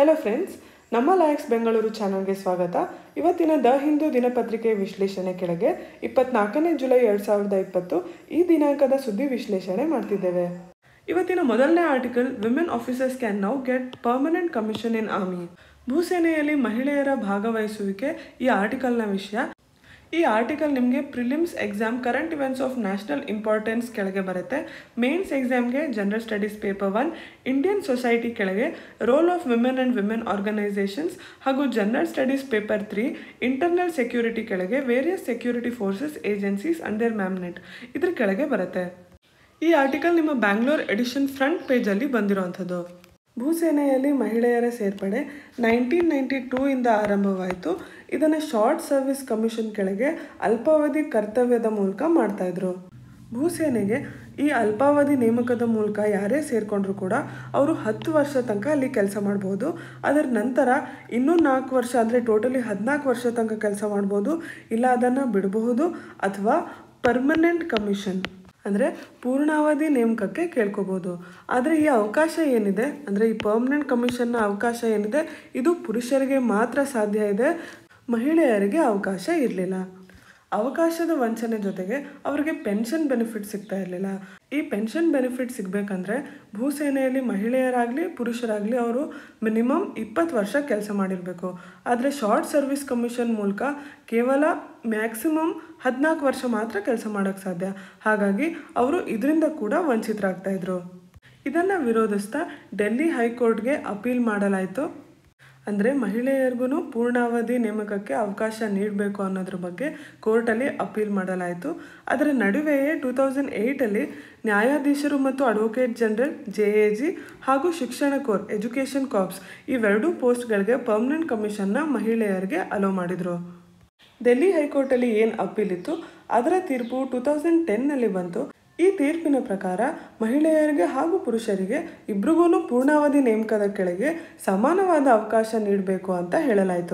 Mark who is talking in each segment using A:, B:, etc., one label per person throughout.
A: hello friends ನಮ್ಮ ಲಾಯಕ್ಸ್ ಬೆಂಗಳೂರು ಚಾನಲ್ಗೆ ಸ್ವಾಗತ ಇವತ್ತಿನ ದ ಹಿಂದೂ ದಿನಪತ್ರಿಕೆ ವಿಶ್ಲೇಷಣೆ ಕೆಳಗೆ ಇಪ್ಪತ್ನಾಲ್ಕನೇ ಜುಲೈ ಎರಡು ಸಾವಿರದ ಇಪ್ಪತ್ತು ಈ ದಿನಾಂಕದ ಸುದ್ದಿ ವಿಶ್ಲೇಷಣೆ ಮಾಡ್ತಿದ್ದೇವೆ ಇವತ್ತಿನ ಮೊದಲನೇ article women officers can now get permanent commission in army ಭೂಸೇನೆಯಲ್ಲಿ ಮಹಿಳೆಯರ ಭಾಗವಹಿಸುವಿಕೆ ಈ ಆರ್ಟಿಕಲ್ನ ವಿಷಯ ಈ ಆರ್ಟಿಕಲ್ ನಿಮಗೆ prelims exam current events of national importance ಕೆಳಗೆ ಬರುತ್ತೆ ಮೇನ್ಸ್ ಎಕ್ಸಾಮ್ಗೆ general studies paper one Indian society ಕೆಳಗೆ role of women and women organisations ಹಾಗೂ general studies paper three internal security ಕೆಳಗೆ various security forces agencies and their mandate ಇದ್ರ ಕೆಳಗೆ ಬರುತ್ತೆ ಈ ಆರ್ಟಿಕಲ್ ನಿಮ್ಮ ಬ್ಯಾಂಗ್ಳೂರ್ ಎಡಿಷನ್ ಫ್ರಂಟ್ ಪೇಜಲ್ಲಿ ಬಂದಿರೋವಂಥದ್ದು ಭೂಸೇನೆಯಲ್ಲಿ ಮಹಿಳೆಯರ ಸೇರ್ಪಡೆ ನೈನ್ಟೀನ್ ನೈಂಟಿ ಟೂ ಇಂದ ಆರಂಭವಾಯಿತು ಇದನ್ನು ಶಾರ್ಟ್ ಸರ್ವಿಸ್ ಕಮಿಷನ್ ಕೆಳಗೆ ಅಲ್ಪಾವಧಿ ಕರ್ತವ್ಯದ ಮೂಲಕ ಮಾಡ್ತಾಯಿದ್ರು ಭೂಸೇನೆಗೆ ಈ ಅಲ್ಪಾವಧಿ ನೇಮಕದ ಮೂಲಕ ಯಾರೇ ಸೇರಿಕೊಂಡ್ರು ಕೂಡ ಅವರು ಹತ್ತು ವರ್ಷ ತನಕ ಅಲ್ಲಿ ಕೆಲಸ ಮಾಡ್ಬೋದು ಅದರ ನಂತರ ಇನ್ನೂ ನಾಲ್ಕು ವರ್ಷ ಅಂದರೆ ಟೋಟಲಿ ಹದಿನಾಲ್ಕು ವರ್ಷ ತನಕ ಕೆಲಸ ಮಾಡ್ಬೋದು ಇಲ್ಲ ಅದನ್ನು ಬಿಡಬಹುದು ಅಥವಾ ಪರ್ಮನೆಂಟ್ ಕಮಿಷನ್ ಅಂದರೆ ಪೂರ್ಣಾವಧಿ ನೇಮಕಕ್ಕೆ ಕೇಳ್ಕೊಬೋದು ಆದರೆ ಈ ಅವಕಾಶ ಏನಿದೆ ಅಂದರೆ ಈ ಪರ್ಮನೆಂಟ್ ಕಮಿಷನ್ನ ಅವಕಾಶ ಏನಿದೆ ಇದು ಪುರುಷರಿಗೆ ಮಾತ್ರ ಸಾಧ್ಯ ಇದೆ ಮಹಿಳೆಯರಿಗೆ ಅವಕಾಶ ಇರಲಿಲ್ಲ ಅವಕಾಶದ ವಂಚನೆ ಜೊತೆಗೆ ಅವರಿಗೆ ಪೆನ್ಷನ್ ಬೆನಿಫಿಟ್ ಸಿಗ್ತಾ ಇರಲಿಲ್ಲ ಈ ಪೆನ್ಷನ್ ಬೆನಿಫಿಟ್ ಸಿಗಬೇಕಂದ್ರೆ ಭೂಸೇನೆಯಲ್ಲಿ ಮಹಿಳೆಯರಾಗಲಿ ಪುರುಷರಾಗಲಿ ಅವರು ಮಿನಿಮಮ್ ಇಪ್ಪತ್ತು ವರ್ಷ ಕೆಲಸ ಮಾಡಿರಬೇಕು ಆದರೆ ಶಾರ್ಟ್ ಸರ್ವಿಸ್ ಕಮಿಷನ್ ಮೂಲಕ ಕೇವಲ ಮ್ಯಾಕ್ಸಿಮಮ್ ಹದಿನಾಲ್ಕು ವರ್ಷ ಮಾತ್ರ ಕೆಲಸ ಮಾಡೋಕ್ಕೆ ಸಾಧ್ಯ ಹಾಗಾಗಿ ಅವರು ಇದರಿಂದ ಕೂಡ ವಂಚಿತರಾಗ್ತಾ ಇದ್ರು ಇದನ್ನು ವಿರೋಧಿಸ್ತಾ ಡೆಲ್ಲಿ ಹೈಕೋರ್ಟ್ಗೆ ಅಪೀಲ್ ಮಾಡಲಾಯಿತು ಅಂದರೆ ಮಹಿಳೆಯರಿಗೂ ಪೂರ್ಣಾವಧಿ ನೇಮಕಕ್ಕೆ ಅವಕಾಶ ನೀಡಬೇಕು ಅನ್ನೋದ್ರ ಬಗ್ಗೆ ಕೋರ್ಟಲ್ಲಿ ಅಪೀಲ್ ಮಾಡಲಾಯಿತು ಅದರ ನಡುವೆಯೇ ಟೂ ತೌಸಂಡ್ ಏಯ್ಟಲ್ಲಿ ನ್ಯಾಯಾಧೀಶರು ಮತ್ತು advocate general J A G ಹಾಗೂ ಶಿಕ್ಷಣ ಕೋರ್ ಎಜುಕೇಷನ್ ಕಾರ್ಪ್ಸ್ ಇವೆರಡೂ ಪೋಸ್ಟ್ಗಳಿಗೆ ಪರ್ಮನೆಂಟ್ ಕಮಿಷನ್ನ ಮಹಿಳೆಯರಿಗೆ ಅಲೋ ಮಾಡಿದರು ಡೆಲ್ಲಿ ಹೈಕೋರ್ಟಲ್ಲಿ ಏನು ಅಪೀಲ್ ಇತ್ತು ಅದರ ತೀರ್ಪು ಟೂ ತೌಸಂಡ್ ಟೆನ್ನಲ್ಲಿ ಬಂತು ಈ ತೀರ್ಪಿನ ಪ್ರಕಾರ ಮಹಿಳೆಯರಿಗೆ ಹಾಗೂ ಪುರುಷರಿಗೆ ಇಬ್ರಿಗೂ ಪೂರ್ಣಾವಧಿ ನೇಮಕದ ಕೆಳಗೆ ಸಮಾನವಾದ ಅವಕಾಶ ನೀಡಬೇಕು ಅಂತ ಹೇಳಲಾಯಿತು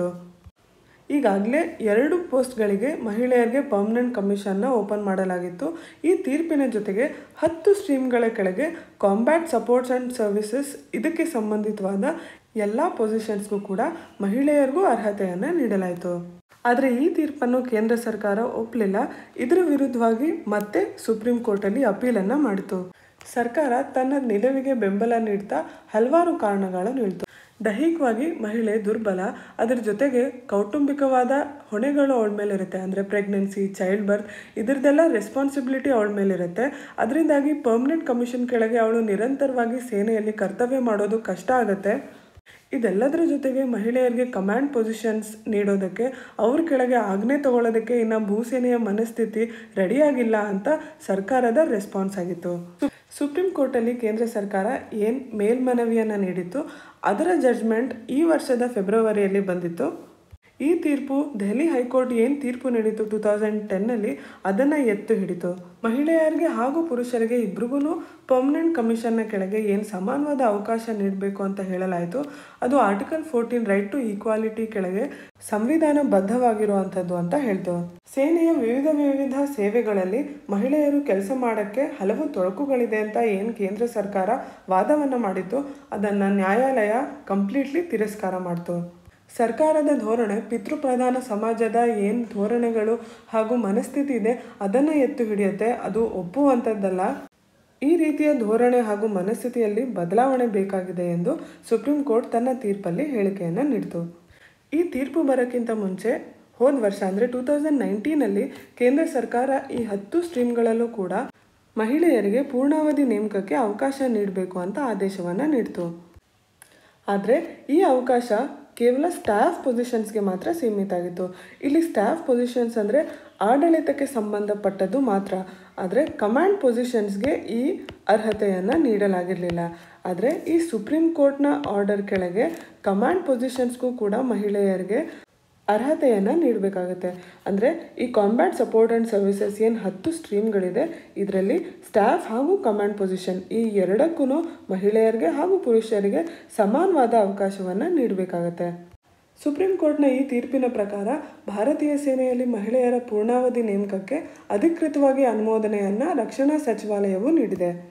A: ಈಗಾಗಲೇ ಎರಡು ಪೋಸ್ಟ್ಗಳಿಗೆ ಮಹಿಳೆಯರಿಗೆ ಪರ್ಮನೆಂಟ್ ಕಮಿಷನ್ನ ಓಪನ್ ಮಾಡಲಾಗಿತ್ತು ಈ ತೀರ್ಪಿನ ಜೊತೆಗೆ ಹತ್ತು ಸ್ಟ್ರೀಮ್ಗಳ ಕೆಳಗೆ ಕಾಂಬ್ಯಾಟ್ ಸಪೋರ್ಟ್ಸ್ ಆ್ಯಂಡ್ ಸರ್ವಿಸಸ್ ಇದಕ್ಕೆ ಸಂಬಂಧಿತವಾದ ಎಲ್ಲ ಪೊಸಿಷನ್ಸ್ಗೂ ಕೂಡ ಮಹಿಳೆಯರಿಗೂ ಅರ್ಹತೆಯನ್ನು ನೀಡಲಾಯಿತು ಆದರೆ ಈ ತೀರ್ಪನ್ನು ಕೇಂದ್ರ ಸರ್ಕಾರ ಒಪ್ಪಲಿಲ್ಲ ಇದರ ವಿರುದ್ಧವಾಗಿ ಮತ್ತೆ ಸುಪ್ರೀಂ ಕೋರ್ಟಲ್ಲಿ ಅಪೀಲನ್ನು ಮಾಡಿತು ಸರ್ಕಾರ ತನ್ನ ನಿಲುವಿಗೆ ಬೆಂಬಲ ನೀಡ್ತಾ ಹಲವಾರು ಕಾರಣಗಳು ನೀಡಿತು ದೈಹಿಕವಾಗಿ ಮಹಿಳೆ ದುರ್ಬಲ ಅದರ ಜೊತೆಗೆ ಕೌಟುಂಬಿಕವಾದ ಹೊಣೆಗಳು ಅವಳ ಮೇಲಿರುತ್ತೆ ಅಂದರೆ ಪ್ರೆಗ್ನೆನ್ಸಿ ಚೈಲ್ಡ್ ಬರ್ತ್ ಇದ್ರದ್ದೆಲ್ಲ ರೆಸ್ಪಾನ್ಸಿಬಿಲಿಟಿ ಅವಳ ಮೇಲಿರುತ್ತೆ ಅದರಿಂದಾಗಿ ಪರ್ಮನೆಂಟ್ ಕಮಿಷನ್ ಕೆಳಗೆ ಅವಳು ನಿರಂತರವಾಗಿ ಸೇನೆಯಲ್ಲಿ ಕರ್ತವ್ಯ ಮಾಡೋದು ಕಷ್ಟ ಆಗುತ್ತೆ ಇದೆಲ್ಲದರ ಜೊತೆಗೆ ಮಹಿಳೆಯರಿಗೆ ಕಮಾಂಡ್ ಪೊಸಿಷನ್ಸ್ ನೀಡೋದಕ್ಕೆ ಅವ್ರ ಕೆಳಗೆ ಆಜ್ಞೆ ತಗೊಳ್ಳೋದಕ್ಕೆ ಇನ್ನು ಭೂಸೇನೆಯ ಮನಸ್ಥಿತಿ ರೆಡಿಯಾಗಿಲ್ಲ ಅಂತ ಸರ್ಕಾರದ ರೆಸ್ಪಾನ್ಸ್ ಆಗಿತ್ತು ಸುಪ್ರೀಂ ಕೋರ್ಟಲ್ಲಿ ಕೇಂದ್ರ ಸರ್ಕಾರ ಏನು ಮೇಲ್ಮನವಿಯನ್ನು ನೀಡಿತ್ತು ಅದರ ಜಡ್ಜ್ಮೆಂಟ್ ಈ ವರ್ಷದ ಫೆಬ್ರವರಿಯಲ್ಲಿ ಬಂದಿತ್ತು ಈ ತೀರ್ಪು ದೆಹಲಿ ಹೈಕೋರ್ಟ್ ಏನು ತೀರ್ಪು ನೀಡಿತು ಟೂ ತೌಸಂಡ್ ಟೆನ್ನಲ್ಲಿ ಅದನ್ನು ಎತ್ತು ಹಿಡಿತು ಮಹಿಳೆಯರಿಗೆ ಹಾಗೂ ಪುರುಷರಿಗೆ ಇಬ್ರಿಗೂ ಪರ್ಮನೆಂಟ್ ಕಮಿಷನ್ನ ಕೆಳಗೆ ಏನು ಸಮಾನವಾದ ಅವಕಾಶ ನೀಡಬೇಕು ಅಂತ ಹೇಳಲಾಯಿತು ಅದು article fourteen right to equality ಕೆಳಗೆ ಸಂವಿಧಾನ ಬದ್ಧವಾಗಿರುವಂಥದ್ದು ಅಂತ ಹೇಳ್ತು ಸೇನೆಯ ವಿವಿಧ ವಿವಿಧ ಸೇವೆಗಳಲ್ಲಿ ಮಹಿಳೆಯರು ಕೆಲಸ ಮಾಡೋಕ್ಕೆ ಹಲವು ತೊಡಕುಗಳಿದೆ ಅಂತ ಏನು ಕೇಂದ್ರ ಸರ್ಕಾರ ವಾದವನ್ನು ಮಾಡಿತ್ತು ಅದನ್ನು ನ್ಯಾಯಾಲಯ ಕಂಪ್ಲೀಟ್ಲಿ ತಿರಸ್ಕಾರ ಮಾಡ್ತು ಸರ್ಕಾರದ ಧೋರಣೆ ಪಿತೃಪ್ರಧಾನ ಸಮಾಜದ ಏನು ಧೋರಣೆಗಳು ಹಾಗೂ ಮನಸ್ಥಿತಿ ಇದೆ ಅದನ್ನು ಎತ್ತು ಹಿಡಿಯುತ್ತೆ ಅದು ಒಪ್ಪುವಂಥದ್ದಲ್ಲ ಈ ರೀತಿಯ ಧೋರಣೆ ಹಾಗೂ ಮನಸ್ಥಿತಿಯಲ್ಲಿ ಬದಲಾವಣೆ ಬೇಕಾಗಿದೆ ಎಂದು ಸುಪ್ರೀಂ ಕೋರ್ಟ್ ತನ್ನ ತೀರ್ಪಲ್ಲಿ ಹೇಳಿಕೆಯನ್ನು ನೀಡಿತು ಈ ತೀರ್ಪು ಬರೋಕ್ಕಿಂತ ಮುಂಚೆ ಹೋದ ವರ್ಷ ಅಂದರೆ ಟೂ ತೌಸಂಡ್ ನೈನ್ಟೀನಲ್ಲಿ ಕೇಂದ್ರ ಸರ್ಕಾರ ಈ ಹತ್ತು ಸ್ಟ್ರೀಮ್ಗಳಲ್ಲೂ ಕೂಡ ಮಹಿಳೆಯರಿಗೆ ಪೂರ್ಣಾವಧಿ ನೇಮಕಕ್ಕೆ ಅವಕಾಶ ನೀಡಬೇಕು ಅಂತ ಆದೇಶವನ್ನು ನೀಡಿತು ಆದರೆ ಈ ಅವಕಾಶ ಕೇವಲ ಸ್ಟಾಫ್ ಪೊಸಿಷನ್ಸ್ಗೆ ಮಾತ್ರ ಸೀಮಿತ ಆಗಿತ್ತು ಇಲ್ಲಿ ಸ್ಟಾಫ್ ಪೊಸಿಷನ್ಸ್ ಅಂದರೆ ಆಡಳಿತಕ್ಕೆ ಸಂಬಂಧಪಟ್ಟದ್ದು ಮಾತ್ರ ಆದರೆ ಕಮಾಂಡ್ ಪೊಸಿಷನ್ಸ್ಗೆ ಈ ಅರ್ಹತೆಯನ್ನು ನೀಡಲಾಗಿರಲಿಲ್ಲ ಆದರೆ ಈ ಸುಪ್ರೀಂ ಕೋರ್ಟ್ನ ಆರ್ಡರ್ ಕೆಳಗೆ ಕಮಾಂಡ್ ಪೊಸಿಷನ್ಸ್ಗೂ ಕೂಡ ಮಹಿಳೆಯರಿಗೆ ಅರ್ಹತೆಯನ್ನು ನೀಡಬೇಕಾಗುತ್ತೆ ಅಂದರೆ ಈ ಕಾಂಬ್ಯಾಟ್ ಸಪೋರ್ಟ್ ಆ್ಯಂಡ್ ಸರ್ವಿಸಸ್ ಏನು ಹತ್ತು ಸ್ಟ್ರೀಮ್ಗಳಿದೆ ಇದರಲ್ಲಿ ಸ್ಟಾಫ್ ಹಾಗೂ ಕಮಾಂಡ್ ಪೊಸಿಷನ್ ಈ ಎರಡಕ್ಕೂ ಮಹಿಳೆಯರಿಗೆ ಹಾಗೂ ಪುರುಷರಿಗೆ ಸಮಾನವಾದ ಅವಕಾಶವನ್ನು ನೀಡಬೇಕಾಗತ್ತೆ ಸುಪ್ರೀಂ ಕೋರ್ಟ್ನ ಈ ತೀರ್ಪಿನ ಪ್ರಕಾರ ಭಾರತೀಯ ಸೇನೆಯಲ್ಲಿ ಮಹಿಳೆಯರ ಪೂರ್ಣಾವಧಿ ನೇಮಕಕ್ಕೆ ಅಧಿಕೃತವಾಗಿ ಅನುಮೋದನೆಯನ್ನು ರಕ್ಷಣಾ ಸಚಿವಾಲಯವು ನೀಡಿದೆ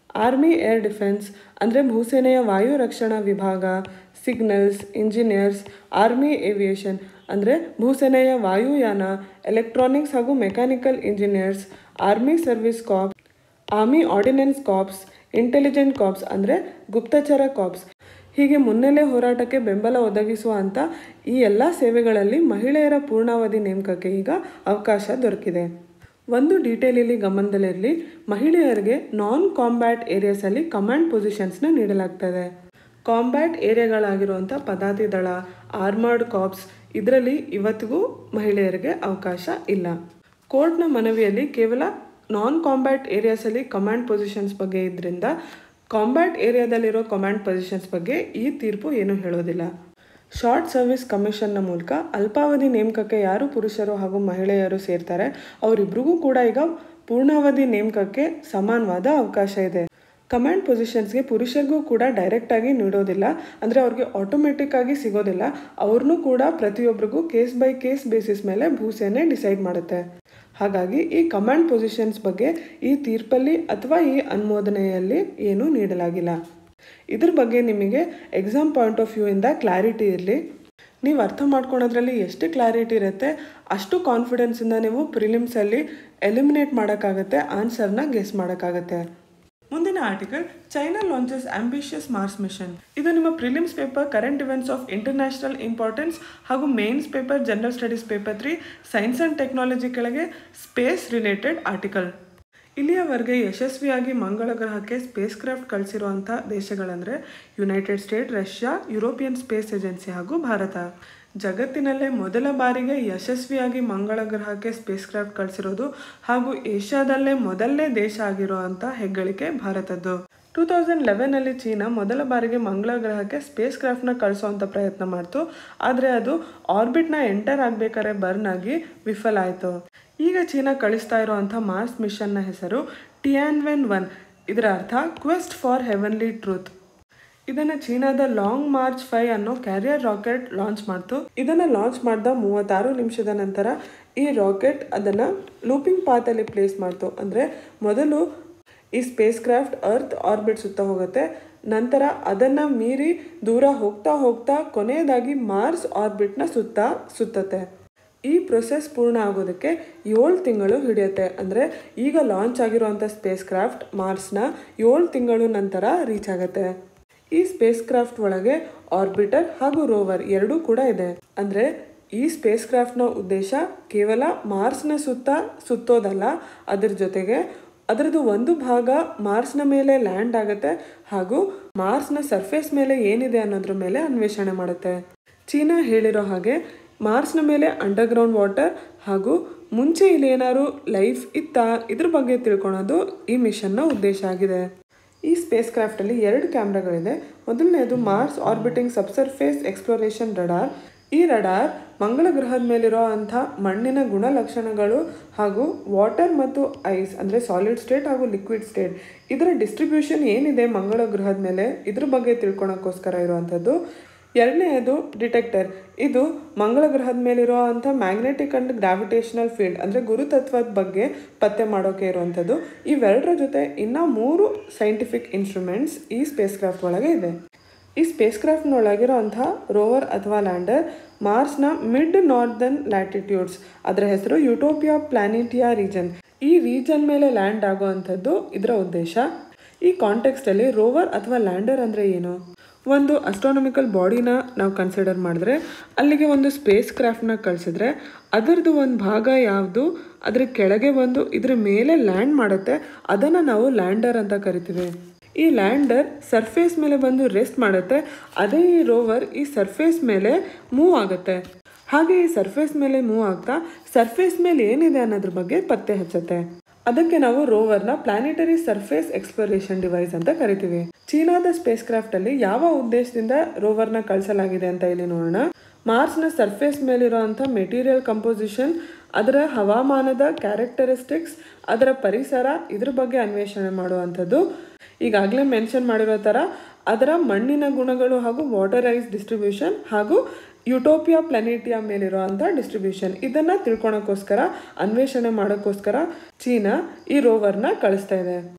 A: ಆರ್ಮಿ ಏರ್ ಡಿಫೆನ್ಸ್ ಅಂದರೆ ಭೂಸೇನೆಯ ವಾಯು ರಕ್ಷಣಾ ವಿಭಾಗ ಸಿಗ್ನಲ್ಸ್ ಇಂಜಿನಿಯರ್ಸ್ ಆರ್ಮಿ ಏವಿಯೇಷನ್ ಅಂದರೆ ಭೂಸೇನೆಯ ವಾಯುಯಾನ ಎಲೆಕ್ಟ್ರಾನಿಕ್ಸ್ ಹಾಗೂ mechanical engineers army service corps army ordnance corps intelligent corps ಅಂದರೆ ಗುಪ್ತಚರ ಕಾಪ್ಸ್ ಹೀಗೆ ಮುನ್ನೆಲೆ ಹೋರಾಟಕ್ಕೆ ಬೆಂಬಲ ಒದಗಿಸುವಂಥ ಈ ಎಲ್ಲ ಸೇವೆಗಳಲ್ಲಿ ಮಹಿಳೆಯರ ಪೂರ್ಣಾವಧಿ ನೇಮಕಕ್ಕೆ ಈಗ ಅವಕಾಶ ದೊರಕಿದೆ ಒಂದು ಡೀಟೇಲ್ ಇಲ್ಲಿ ಗಮನದಲ್ಲಿರಲಿ ಮಹಿಳೆಯರಿಗೆ ನಾನ್ ಕಾಂಬ್ಯಾಟ್ ಏರಿಯಾಸಲ್ಲಿ ಕಮಾಂಡ್ ಪೊಸಿಷನ್ಸ್ನ ನೀಡಲಾಗ್ತದೆ ಕಾಂಬ್ಯಾಟ್ ಏರಿಯಾಗಳಾಗಿರುವಂಥ ಪದಾತಿ ದಳ ಆರ್ಮರ್ಡ್ ಕಾಪ್ಸ್ ಇದರಲ್ಲಿ ಇವತ್ತಿಗೂ ಮಹಿಳೆಯರಿಗೆ ಅವಕಾಶ ಇಲ್ಲ ಕೋರ್ಟ್ನ ಮನವಿಯಲ್ಲಿ ಕೇವಲ ನಾನ್ ಕಾಂಬ್ಯಾಟ್ ಏರಿಯಾಸಲ್ಲಿ ಕಮಾಂಡ್ ಪೊಸಿಷನ್ಸ್ ಬಗ್ಗೆ ಇದರಿಂದ ಕಾಂಬ್ಯಾಟ್ ಏರಿಯಾದಲ್ಲಿರೋ ಕಮಾಂಡ್ ಪೊಸಿಷನ್ಸ್ ಬಗ್ಗೆ ಈ ತೀರ್ಪು ಏನು ಹೇಳೋದಿಲ್ಲ ಶಾರ್ಟ್ ಸರ್ವಿಸ್ ಕಮಿಷನ್ನ ಮೂಲಕ ಅಲ್ಪಾವಧಿ ನೇಮಕಕ್ಕೆ ಯಾರು ಪುರುಷರು ಹಾಗೂ ಮಹಿಳೆಯರು ಸೇರ್ತಾರೆ ಅವರಿಬ್ರಿಗೂ ಕೂಡ ಈಗ ಪೂರ್ಣಾವಧಿ ನೇಮಕಕ್ಕೆ ಸಮಾನವಾದ ಅವಕಾಶ ಇದೆ ಕಮಾಂಡ್ ಪೊಸಿಷನ್ಸ್ಗೆ ಪುರುಷರಿಗೂ ಕೂಡ ಡೈರೆಕ್ಟಾಗಿ ನೀಡೋದಿಲ್ಲ ಅಂದರೆ ಅವ್ರಿಗೆ ಆಟೋಮೆಟಿಕ್ ಆಗಿ ಸಿಗೋದಿಲ್ಲ ಅವ್ರನ್ನೂ ಕೂಡ ಪ್ರತಿಯೊಬ್ಬರಿಗೂ ಕೇಸ್ ಬೈ ಕೇಸ್ ಬೇಸಿಸ್ ಮೇಲೆ ಭೂಸೇನೆ ಡಿಸೈಡ್ ಮಾಡುತ್ತೆ ಹಾಗಾಗಿ ಈ ಕಮಾಂಡ್ ಪೊಸಿಷನ್ಸ್ ಬಗ್ಗೆ ಈ ತೀರ್ಪಲ್ಲಿ ಅಥವಾ ಈ ಅನುಮೋದನೆಯಲ್ಲಿ ಏನೂ ನೀಡಲಾಗಿಲ್ಲ ಇದ್ರ ಬಗ್ಗೆ ನಿಮಗೆ ಎಕ್ಸಾಮ್ ಪಾಯಿಂಟ್ ಆಫ್ ವ್ಯೂ ಇಂದ ಕ್ಲಾರಿಟಿ ಇರಲಿ ನೀವು ಅರ್ಥ ಮಾಡ್ಕೊಳೋದ್ರಲ್ಲಿ ಎಷ್ಟು ಕ್ಲಾರಿಟಿ ಇರುತ್ತೆ ಅಷ್ಟು ಕಾನ್ಫಿಡೆನ್ಸಿಂದ ನೀವು ಪ್ರಿಲಿಮ್ಸಲ್ಲಿ ಎಲಿಮಿನೇಟ್ ಮಾಡೋಕ್ಕಾಗತ್ತೆ ಆನ್ಸರ್ನ ಗೆಸ್ ಮಾಡೋಕ್ಕಾಗತ್ತೆ ಮುಂದಿನ article China launches ambitious Mars mission ಇದು ನಿಮ್ಮ prelims paper current events of international importance ಹಾಗೂ mains paper general studies paper three science and technology ಕೆಳಗೆ ಸ್ಪೇಸ್ ರಿಲೇಟೆಡ್ ಆರ್ಟಿಕಲ್ ಇಲ್ಲಿಯವರೆಗೆ ಯಶಸ್ವಿಯಾಗಿ ಮಂಗಳ ಗ್ರಹಕ್ಕೆ ಸ್ಪೇಸ್ ಕ್ರಾಫ್ಟ್ ಕಳಿಸಿರುವಂಥ ದೇಶಗಳಂದರೆ United State Russia European Space Agency ಹಾಗೂ ಭಾರತ ಜಗತ್ತಿನಲ್ಲೇ ಮೊದಲ ಬಾರಿಗೆ ಯಶಸ್ವಿಯಾಗಿ ಮಂಗಳ ಗ್ರಹಕ್ಕೆ ಸ್ಪೇಸ್ ಕ್ರಾಫ್ಟ್ ಕಳಿಸಿರೋದು ಹಾಗೂ ಏಷ್ಯಾದಲ್ಲೇ ಮೊದಲನೇ ದೇಶ ಆಗಿರುವಂಥ ಹೆಗ್ಗಳಿಕೆ ಭಾರತದ್ದು ಟೂ ತೌಸಂಡ್ ಲೆವೆನಲ್ಲಿ ಚೀನಾ ಮೊದಲ ಬಾರಿಗೆ ಮಂಗಳ ಗ್ರಹಕ್ಕೆ ಸ್ಪೇಸ್ ಕ್ರಾಫ್ಟ್ನ ಕಳಿಸೋವಂಥ ಪ್ರಯತ್ನ ಮಾಡ್ತು ಆದರೆ ಅದು ಆರ್ಬಿಟ್ನ ಎಂಟರ್ ಆಗಬೇಕಾದ್ರೆ ಬರ್ನ್ ಆಗಿ ವಿಫಲ ಆಯಿತು ಈಗ ಚೀನಾ ಕಳಿಸ್ತಾ ಇರುವಂಥ ಮಾರ್ಸ್ ಮಿಷನ್ನ ಹೆಸರು ಟಿಯಾನ್ವೆನ್ ಒನ್ ಇದರ ಅರ್ಥ ಕ್ವೆಸ್ಟ್ ಫಾರ್ ಹೆವನ್ಲಿ ಟ್ರೂತ್ ಇದನ್ನು ಚೀನಾದ ಲಾಂಗ್ ಮಾರ್ಚ್ ಫೈ ಅನ್ನೋ ಕ್ಯಾರಿಯರ್ ರಾಕೆಟ್ ಲಾಂಚ್ ಮಾಡ್ತು ಇದನ್ನು ಲಾಂಚ್ ಮಾಡಿದ ಮೂವತ್ತಾರು ನಿಮಿಷದ ನಂತರ ಈ ರಾಕೆಟ್ ಅದನ್ನು ಲೂಪಿಂಗ್ ಪಾತಲ್ಲಿ ಪ್ಲೇಸ್ ಮಾಡ್ತು ಅಂದರೆ ಮೊದಲು ಈ ಸ್ಪೇಸ್ ಕ್ರಾಫ್ಟ್ ಅರ್ತ್ ಆರ್ಬಿಟ್ ಸುತ್ತ ಹೋಗುತ್ತೆ ನಂತರ ಅದನ್ನು ಮೀರಿ ದೂರ ಹೋಗ್ತಾ ಹೋಗ್ತಾ ಕೊನೆಯದಾಗಿ ಮಾರ್ಸ್ ಆರ್ಬಿಟ್ನ ಸುತ್ತ ಸುತ್ತತ್ತೆ ಈ ಪ್ರೊಸೆಸ್ ಪೂರ್ಣ ಆಗೋದಕ್ಕೆ ಏಳು ತಿಂಗಳು ಹಿಡಿಯುತ್ತೆ ಅಂದರೆ ಈಗ ಲಾಂಚ್ ಆಗಿರುವಂಥ ಸ್ಪೇಸ್ ಕ್ರಾಫ್ಟ್ ಮಾರ್ಸ್ನ ಏಳು ತಿಂಗಳು ನಂತರ ರೀಚ್ ಆಗುತ್ತೆ ಈ ಸ್ಪೇಸ್ ಕ್ರಾಫ್ಟ್ ಒಳಗೆ ಆರ್ಬಿಟರ್ ಹಾಗೂ ರೋವರ್ ಎರಡೂ ಕೂಡ ಇದೆ ಅಂದರೆ ಈ ಸ್ಪೇಸ್ ಕ್ರಾಫ್ಟ್ನ ಉದ್ದೇಶ ಕೇವಲ ಮಾರ್ಸ್ನ ಸುತ್ತ ಸುತ್ತೋದಲ್ಲ ಅದ್ರ ಜೊತೆಗೆ ಅದರದ್ದು ಒಂದು ಭಾಗ ಮಾರ್ಸ್ನ ಮೇಲೆ ಲ್ಯಾಂಡ್ ಆಗುತ್ತೆ ಹಾಗೂ ಮಾರ್ಸ್ನ ಸರ್ಫೇಸ್ ಮೇಲೆ ಏನಿದೆ ಅನ್ನೋದ್ರ ಮೇಲೆ ಅನ್ವೇಷಣೆ ಮಾಡುತ್ತೆ ಚೀನಾ ಹೇಳಿರೋ ಹಾಗೆ ಮಾರ್ಸ್ನ ಮೇಲೆ ಅಂಡರ್ಗ್ರೌಂಡ್ ವಾಟರ್ ಹಾಗೂ ಮುಂಚೆ ಇಲ್ಲಿ ಏನಾದ್ರು ಲೈಫ್ ಇತ್ತಾ ಇದ್ರ ಬಗ್ಗೆ ತಿಳ್ಕೊಳೋದು ಈ ಮಿಷನ್ನ ಉದ್ದೇಶ ಆಗಿದೆ ಈ ಸ್ಪೇಸ್ ಕ್ರಾಫ್ಟಲ್ಲಿ ಎರಡು ಕ್ಯಾಮ್ರಾಗಳಿದೆ ಮೊದಲನೇದು Mars orbiting subsurface exploration radar ಈ ರಡಾರ್ ಮಂಗಳ ಗ್ರಹದ ಮೇಲಿರೋ ಅಂಥ ಮಣ್ಣಿನ ಗುಣಲಕ್ಷಣಗಳು ಹಾಗೂ ವಾಟರ್ ಮತ್ತು ಐಸ್ ಅಂದರೆ ಸಾಲಿಡ್ ಸ್ಟೇಟ್ ಹಾಗೂ ಲಿಕ್ವಿಡ್ ಸ್ಟೇಟ್ ಇದರ ಡಿಸ್ಟ್ರಿಬ್ಯೂಷನ್ ಏನಿದೆ ಮಂಗಳ ಗ್ರಹದ ಮೇಲೆ ಇದ್ರ ಬಗ್ಗೆ ತಿಳ್ಕೊಳಕ್ಕೋಸ್ಕರ ಇರುವಂಥದ್ದು ಎರಡನೆಯದು ಡಿಟೆಕ್ಟರ್ ಇದು ಮಂಗಳ ಗ್ರಹದ ಮೇಲಿರೋ ಅಂಥ ಮ್ಯಾಗ್ನೆಟಿಕ್ ಅಂಡ್ ಗ್ರಾವಿಟೇಷನಲ್ ಫೀಲ್ಡ್ ಅಂದರೆ ಗುರುತತ್ವದ ಬಗ್ಗೆ ಪತ್ತೆ ಮಾಡೋಕೆ ಇರುವಂಥದ್ದು ಇವೆರಡರ ಜೊತೆ ಇನ್ನೂ ಮೂರು ಸೈಂಟಿಫಿಕ್ ಇನ್ಸ್ಟ್ರೂಮೆಂಟ್ಸ್ ಈ ಸ್ಪೇಸ್ ಕ್ರಾಫ್ಟ್ ಒಳಗೆ ಇದೆ ಈ ಸ್ಪೇಸ್ ಕ್ರಾಫ್ಟ್ನೊಳಗಿರೋ ಅಂಥ ರೋವರ್ ಅಥವಾ ಲ್ಯಾಂಡರ್ ಮಾರ್ಸ್ನ ಮಿಡ್ ನಾರ್ದರ್ನ್ ಲ್ಯಾಟಿಟ್ಯೂಡ್ಸ್ ಅದರ ಹೆಸರು ಯುಟೋಪಿಯಾ ಪ್ಲಾನಿಟಿಯಾ ರೀಜನ್ ಈ ರೀಜನ್ ಮೇಲೆ ಲ್ಯಾಂಡ್ ಆಗುವಂಥದ್ದು ಇದರ ಉದ್ದೇಶ ಈ ಕಾಂಟೆಕ್ಸ್ಟಲ್ಲಿ ರೋವರ್ ಅಥವಾ ಲ್ಯಾಂಡರ್ ಅಂದರೆ ಏನು ಒಂದು ಅಸ್ಟ್ರಾನಮಿಕಲ್ ಬಾಡಿನ ನಾವು ಕನ್ಸಿಡರ್ ಮಾಡಿದ್ರೆ ಅಲ್ಲಿಗೆ ಒಂದು ಸ್ಪೇಸ್ ಕ್ರಾಫ್ಟ್ನ ಕಳಿಸಿದ್ರೆ ಅದರದ್ದು ಒಂದು ಭಾಗ ಯಾವುದು ಅದ್ರ ಕೆಳಗೆ ಬಂದು ಇದ್ರ ಮೇಲೆ ಲ್ಯಾಂಡ್ ಮಾಡುತ್ತೆ ಅದನ್ನು ನಾವು ಲ್ಯಾಂಡರ್ ಅಂತ ಕರಿತೀವಿ ಈ ಲ್ಯಾಂಡರ್ ಸರ್ಫೇಸ್ ಮೇಲೆ ಬಂದು ರೆಸ್ಟ್ ಮಾಡುತ್ತೆ ಅದೇ ಈ ರೋವರ್ ಈ ಸರ್ಫೇಸ್ ಮೇಲೆ ಮೂವ್ ಆಗುತ್ತೆ ಹಾಗೆ ಈ ಸರ್ಫೇಸ್ ಮೇಲೆ ಮೂವ್ ಆಗ್ತಾ ಸರ್ಫೇಸ್ ಮೇಲೆ ಏನಿದೆ ಅನ್ನೋದ್ರ ಬಗ್ಗೆ ಪತ್ತೆ ಹಚ್ಚುತ್ತೆ ಅದಕ್ಕೆ ನಾವು ರೋವರ್ನ ಪ್ಲಾನೆಟರಿ ಸರ್ಫೇಸ್ ಎಕ್ಸ್ಪ್ಲೋರೇಷನ್ ಡಿವೈಸ್ ಅಂತ ಕರಿತೀವಿ ಚೀನಾದ ಸ್ಪೇಸ್ ಕ್ರಾಫ್ಟ್ ಅಲ್ಲಿ ಯಾವ ಉದ್ದೇಶದಿಂದ ರೋವರ್ನ ಕಳಿಸಲಾಗಿದೆ ಅಂತ ಇಲ್ಲಿ ನೋಡೋಣ ಮಾರ್ಸ್ನ ಸರ್ಫೇಸ್ ಮೇಲಿರುವಂಥ ಮೆಟೀರಿಯಲ್ ಕಂಪೋಸಿಷನ್ ಅದರ ಹವಾಮಾನದ ಕ್ಯಾರೆಕ್ಟರಿಸ್ಟಿಕ್ಸ್ ಅದರ ಪರಿಸರ ಇದ್ರ ಬಗ್ಗೆ ಅನ್ವೇಷಣೆ ಮಾಡುವಂಥದ್ದು ಈಗಾಗಲೇ ಮೆನ್ಷನ್ ಮಾಡಿರೋ ಥರ ಅದರ ಮಣ್ಣಿನ ಗುಣಗಳು ಹಾಗೂ ವಾಟರ್ ಐಸ್ ಡಿಸ್ಟ್ರಿಬ್ಯೂಷನ್ ಹಾಗೂ ಯುಟೋಪಿಯಾ ಪ್ಲಾನೆಟಿಯಾ ಮೇಲಿರೋ ಅಂಥ ಡಿಸ್ಟ್ರಿಬ್ಯೂಷನ್ ಇದನ್ನು ತಿಳ್ಕೊಳಕ್ಕೋಸ್ಕರ ಅನ್ವೇಷಣೆ ಮಾಡೋಕ್ಕೋಸ್ಕರ ಚೀನಾ ಈ ರೋವರ್ನ ಕಳಿಸ್ತಾ ಇದೆ